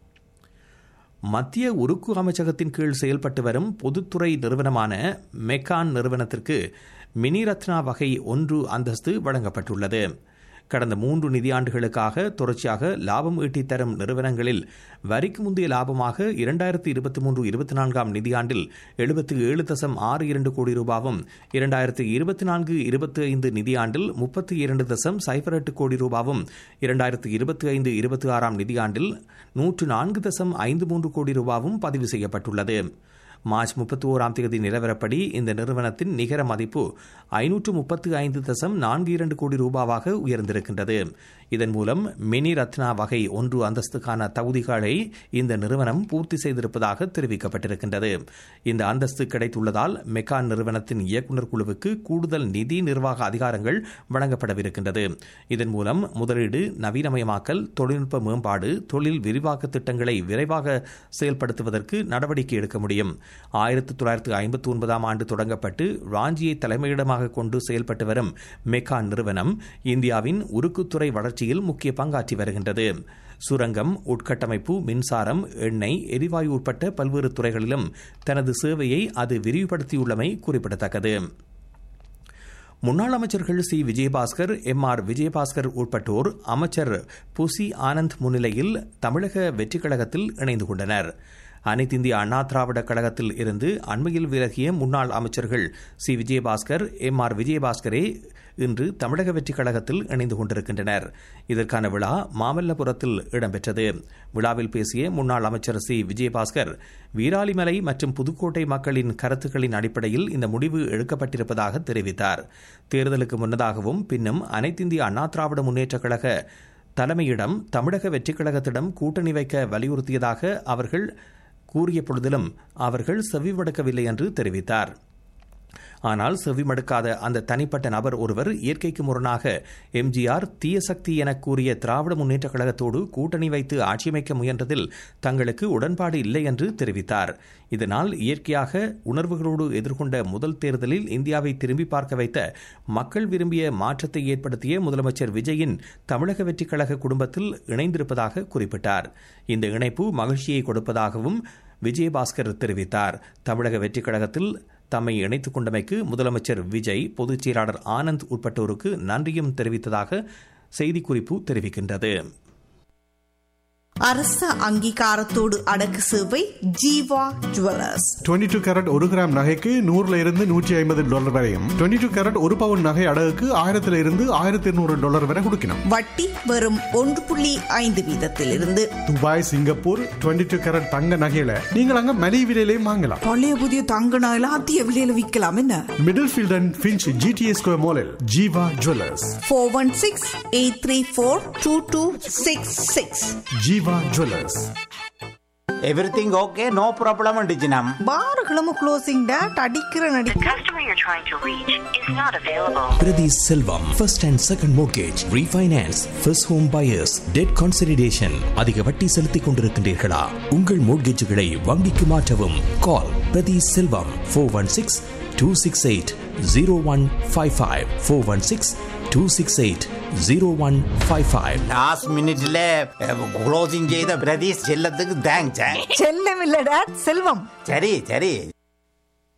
மத்திய உருக்கு அமைச்சகத்தின் கீழ் செயல்பட்டு வரும் பொதுத்துறை நிறுவனமான மெக்கான் நிறுவனத்திற்கு மினி ரத்னா வகை ஒன்று அந்தஸ்து வழங்கப்பட்டுள்ளது கடந்த மூன்று நிதியாண்டுகளுக்காக தொடர்ச்சியாக லாபம் ஈட்டித் தரும் நிறுவனங்களில் வரிக்கு முந்தைய லாபமாக இரண்டாயிரத்தி இருபத்தி மூன்று இருபத்தி நான்காம் நிதியாண்டில் எழுபத்தி ஏழு தசம் ஆறு இரண்டு கோடி ரூபாவும் இரண்டாயிரத்தி இருபத்தி நான்கு இருபத்தி ஐந்து நிதியாண்டில் முப்பத்தி இரண்டு தசம் சைபர் எட்டு கோடி ரூபாவும் இரண்டாயிரத்தி இருபத்தி ஐந்து இருபத்தி ஆறாம் நிதியாண்டில் நூற்று நான்கு தசம் ஐந்து மூன்று கோடி ரூபாவும் பதிவு செய்யப்பட்டுள்ளது மார்ச் முப்பத்தி ஓராம் தேதி நிலவரப்படி இந்த நிறுவனத்தின் நிகர மதிப்பு ஐநூற்று முப்பத்து ஐந்து தசம் நான்கு இரண்டு கோடி ரூபாவாக உயர்ந்திருக்கின்றது இதன் மூலம் மினி ரத்னா வகை ஒன்று அந்தஸ்துக்கான தகுதிகளை இந்த நிறுவனம் பூர்த்தி செய்திருப்பதாக தெரிவிக்கப்பட்டிருக்கின்றது இந்த அந்தஸ்து கிடைத்துள்ளதால் மெக்கான் நிறுவனத்தின் இயக்குநர் குழுவுக்கு கூடுதல் நிதி நிர்வாக அதிகாரங்கள் வழங்கப்படவிருக்கின்றது இதன் மூலம் முதலீடு நவீனமயமாக்கல் தொழில்நுட்ப மேம்பாடு தொழில் விரிவாக்க திட்டங்களை விரைவாக செயல்படுத்துவதற்கு நடவடிக்கை எடுக்க முடியும் ஆயிரத்தி தொள்ளாயிரத்தி ஐம்பத்தி ஒன்பதாம் ஆண்டு தொடங்கப்பட்டு ராஞ்சியை தலைமையிடமாக கொண்டு செயல்பட்டு வரும் மெக்கான் நிறுவனம் இந்தியாவின் உருக்குத்துறை வளர்ச்சியில் முக்கிய பங்காற்றி வருகின்றது சுரங்கம் உட்கட்டமைப்பு மின்சாரம் எண்ணெய் எரிவாயு உட்பட்ட பல்வேறு துறைகளிலும் தனது சேவையை அது விரிவுபடுத்தியுள்ளமை குறிப்பிடத்தக்கது முன்னாள் அமைச்சர்கள் C Vijayabaskar M R Vijayabaskar உட்பட்டோர் அமைச்சர் புசி ஆனந்த் முன்னிலையில் தமிழக வெற்றிக் கழகத்தில் இணைந்து கொண்டனர் அனைத்திந்திய அண்ணா திராவிட கழகத்தில் இருந்து அண்மையில் விலகிய முன்னாள் அமைச்சர்கள் சி விஜயபாஸ்கர் எம் ஆர் விஜயபாஸ்கரே இன்று தமிழக வெற்றிக் கழகத்தில் இணைந்து கொண்டிருக்கின்றனர் இதற்கான விழா மாமல்லபுரத்தில் இடம்பெற்றது விழாவில் பேசிய முன்னாள் அமைச்சர் சி விஜயபாஸ்கர் வீராலிமலை மற்றும் புதுக்கோட்டை மக்களின் கருத்துக்களின் அடிப்படையில் இந்த முடிவு எடுக்கப்பட்டிருப்பதாக தெரிவித்தார் தேர்தலுக்கு முன்னதாகவும் பின்னும் அனைத்திந்திய அண்ணா திராவிட முன்னேற்றக் கழக தலைமையிடம் தமிழக வெற்றிக் கழகத்திடம் கூட்டணி வைக்க வலியுறுத்தியதாக அவர்கள் கூறிய பொழுதிலும் அவர்கள் செவிமடுக்கவில்லை என்று தெரிவித்தார் ஆனால் செவிமடுக்காத அந்த தனிப்பட்ட நபர் ஒருவர் இயற்கைக்கு முரணாக எம்ஜிஆர் தீய சக்தி என கூறிய திராவிட முன்னேற்றக் கழகத்தோடு கூட்டணி வைத்து ஆட்சியமைக்க முயன்றதில் தங்களுக்கு உடன்பாடு இல்லை என்று தெரிவித்தார் இதனால் இயற்கையாக உணர்வுகளோடு எதிர்கொண்ட முதல் தேர்தலில் இந்தியாவை திரும்பி பார்க்க வைத்த மக்கள் விரும்பிய மாற்றத்தை ஏற்படுத்திய முதலமைச்சர் விஜயின் தமிழக வெற்றிக் கழக குடும்பத்தில் இணைந்திருப்பதாக குறிப்பிட்டார் இந்த இணைப்பு மகிழ்ச்சியை கொடுப்பதாகவும் விஜயபாஸ்கர் தெரிவித்தார் தமிழக வெற்றிக் கழகத்தில் தம்மை இணைத்துக் கொண்டமைக்கு முதலமைச்சர் விஜய் பொதுச் செயலாளர் ஆனந்த் உட்பட்டோருக்கு நன்றியும் தெரிவித்ததாக செய்திக்குறிப்பு தெரிவிக்கின்றது அரச அங்கீகாரத்தோடு அடக்கு சேவை ஜீவா ஜுவல்லர்ஸ் 22 டூ கேரட் ஒரு கிராம் நகைக்கு நூறுல இருந்து நூற்றி ஐம்பது டாலர் வரையும் 22 டூ கேரட் ஒரு பவுன் நகை அடகுக்கு ஆயிரத்துல இருந்து ஆயிரத்தி இருநூறு டாலர் வரை கொடுக்கணும் வட்டி வெறும் ஒன்று புள்ளி ஐந்து வீதத்திலிருந்து துபாய் சிங்கப்பூர் 22 டூ கேரட் தங்க நகையில நீங்கள் அங்க மலிவு விலையிலையும் வாங்கலாம் பழைய புதிய தங்க நகையில அதிக விலையில விற்கலாம் என்ன Middlefield and Finch GTA Square மாலில் Jeeva Jewellers four one six eight three four two two six six Jeeva Jewellers everything okay no problem டிஜினம் பாருகளும் க்ளோசிங் டேட் அடிக்கிற நடி customer you're trying to reach is not available. Priti Selvam, first and second mortgage, refinance, first home buyers, debt consolidation. அதிக வட்டி செலுத்திக் கொண்டிருக்கின்றீர்களா உங்கள் மோட்கேஜுகளை வங்கிக்கு மாற்றவும் கால் பிரதி Selvam four one six two six eight zero one five five four one six two six eight zero one five five last மினிட்ல closing செய்த பிரதீஷ் செல்லத்துக்கு தேங்க்ஸ் செல்லம் இல்ல டேட் செல்வம் சரி சரி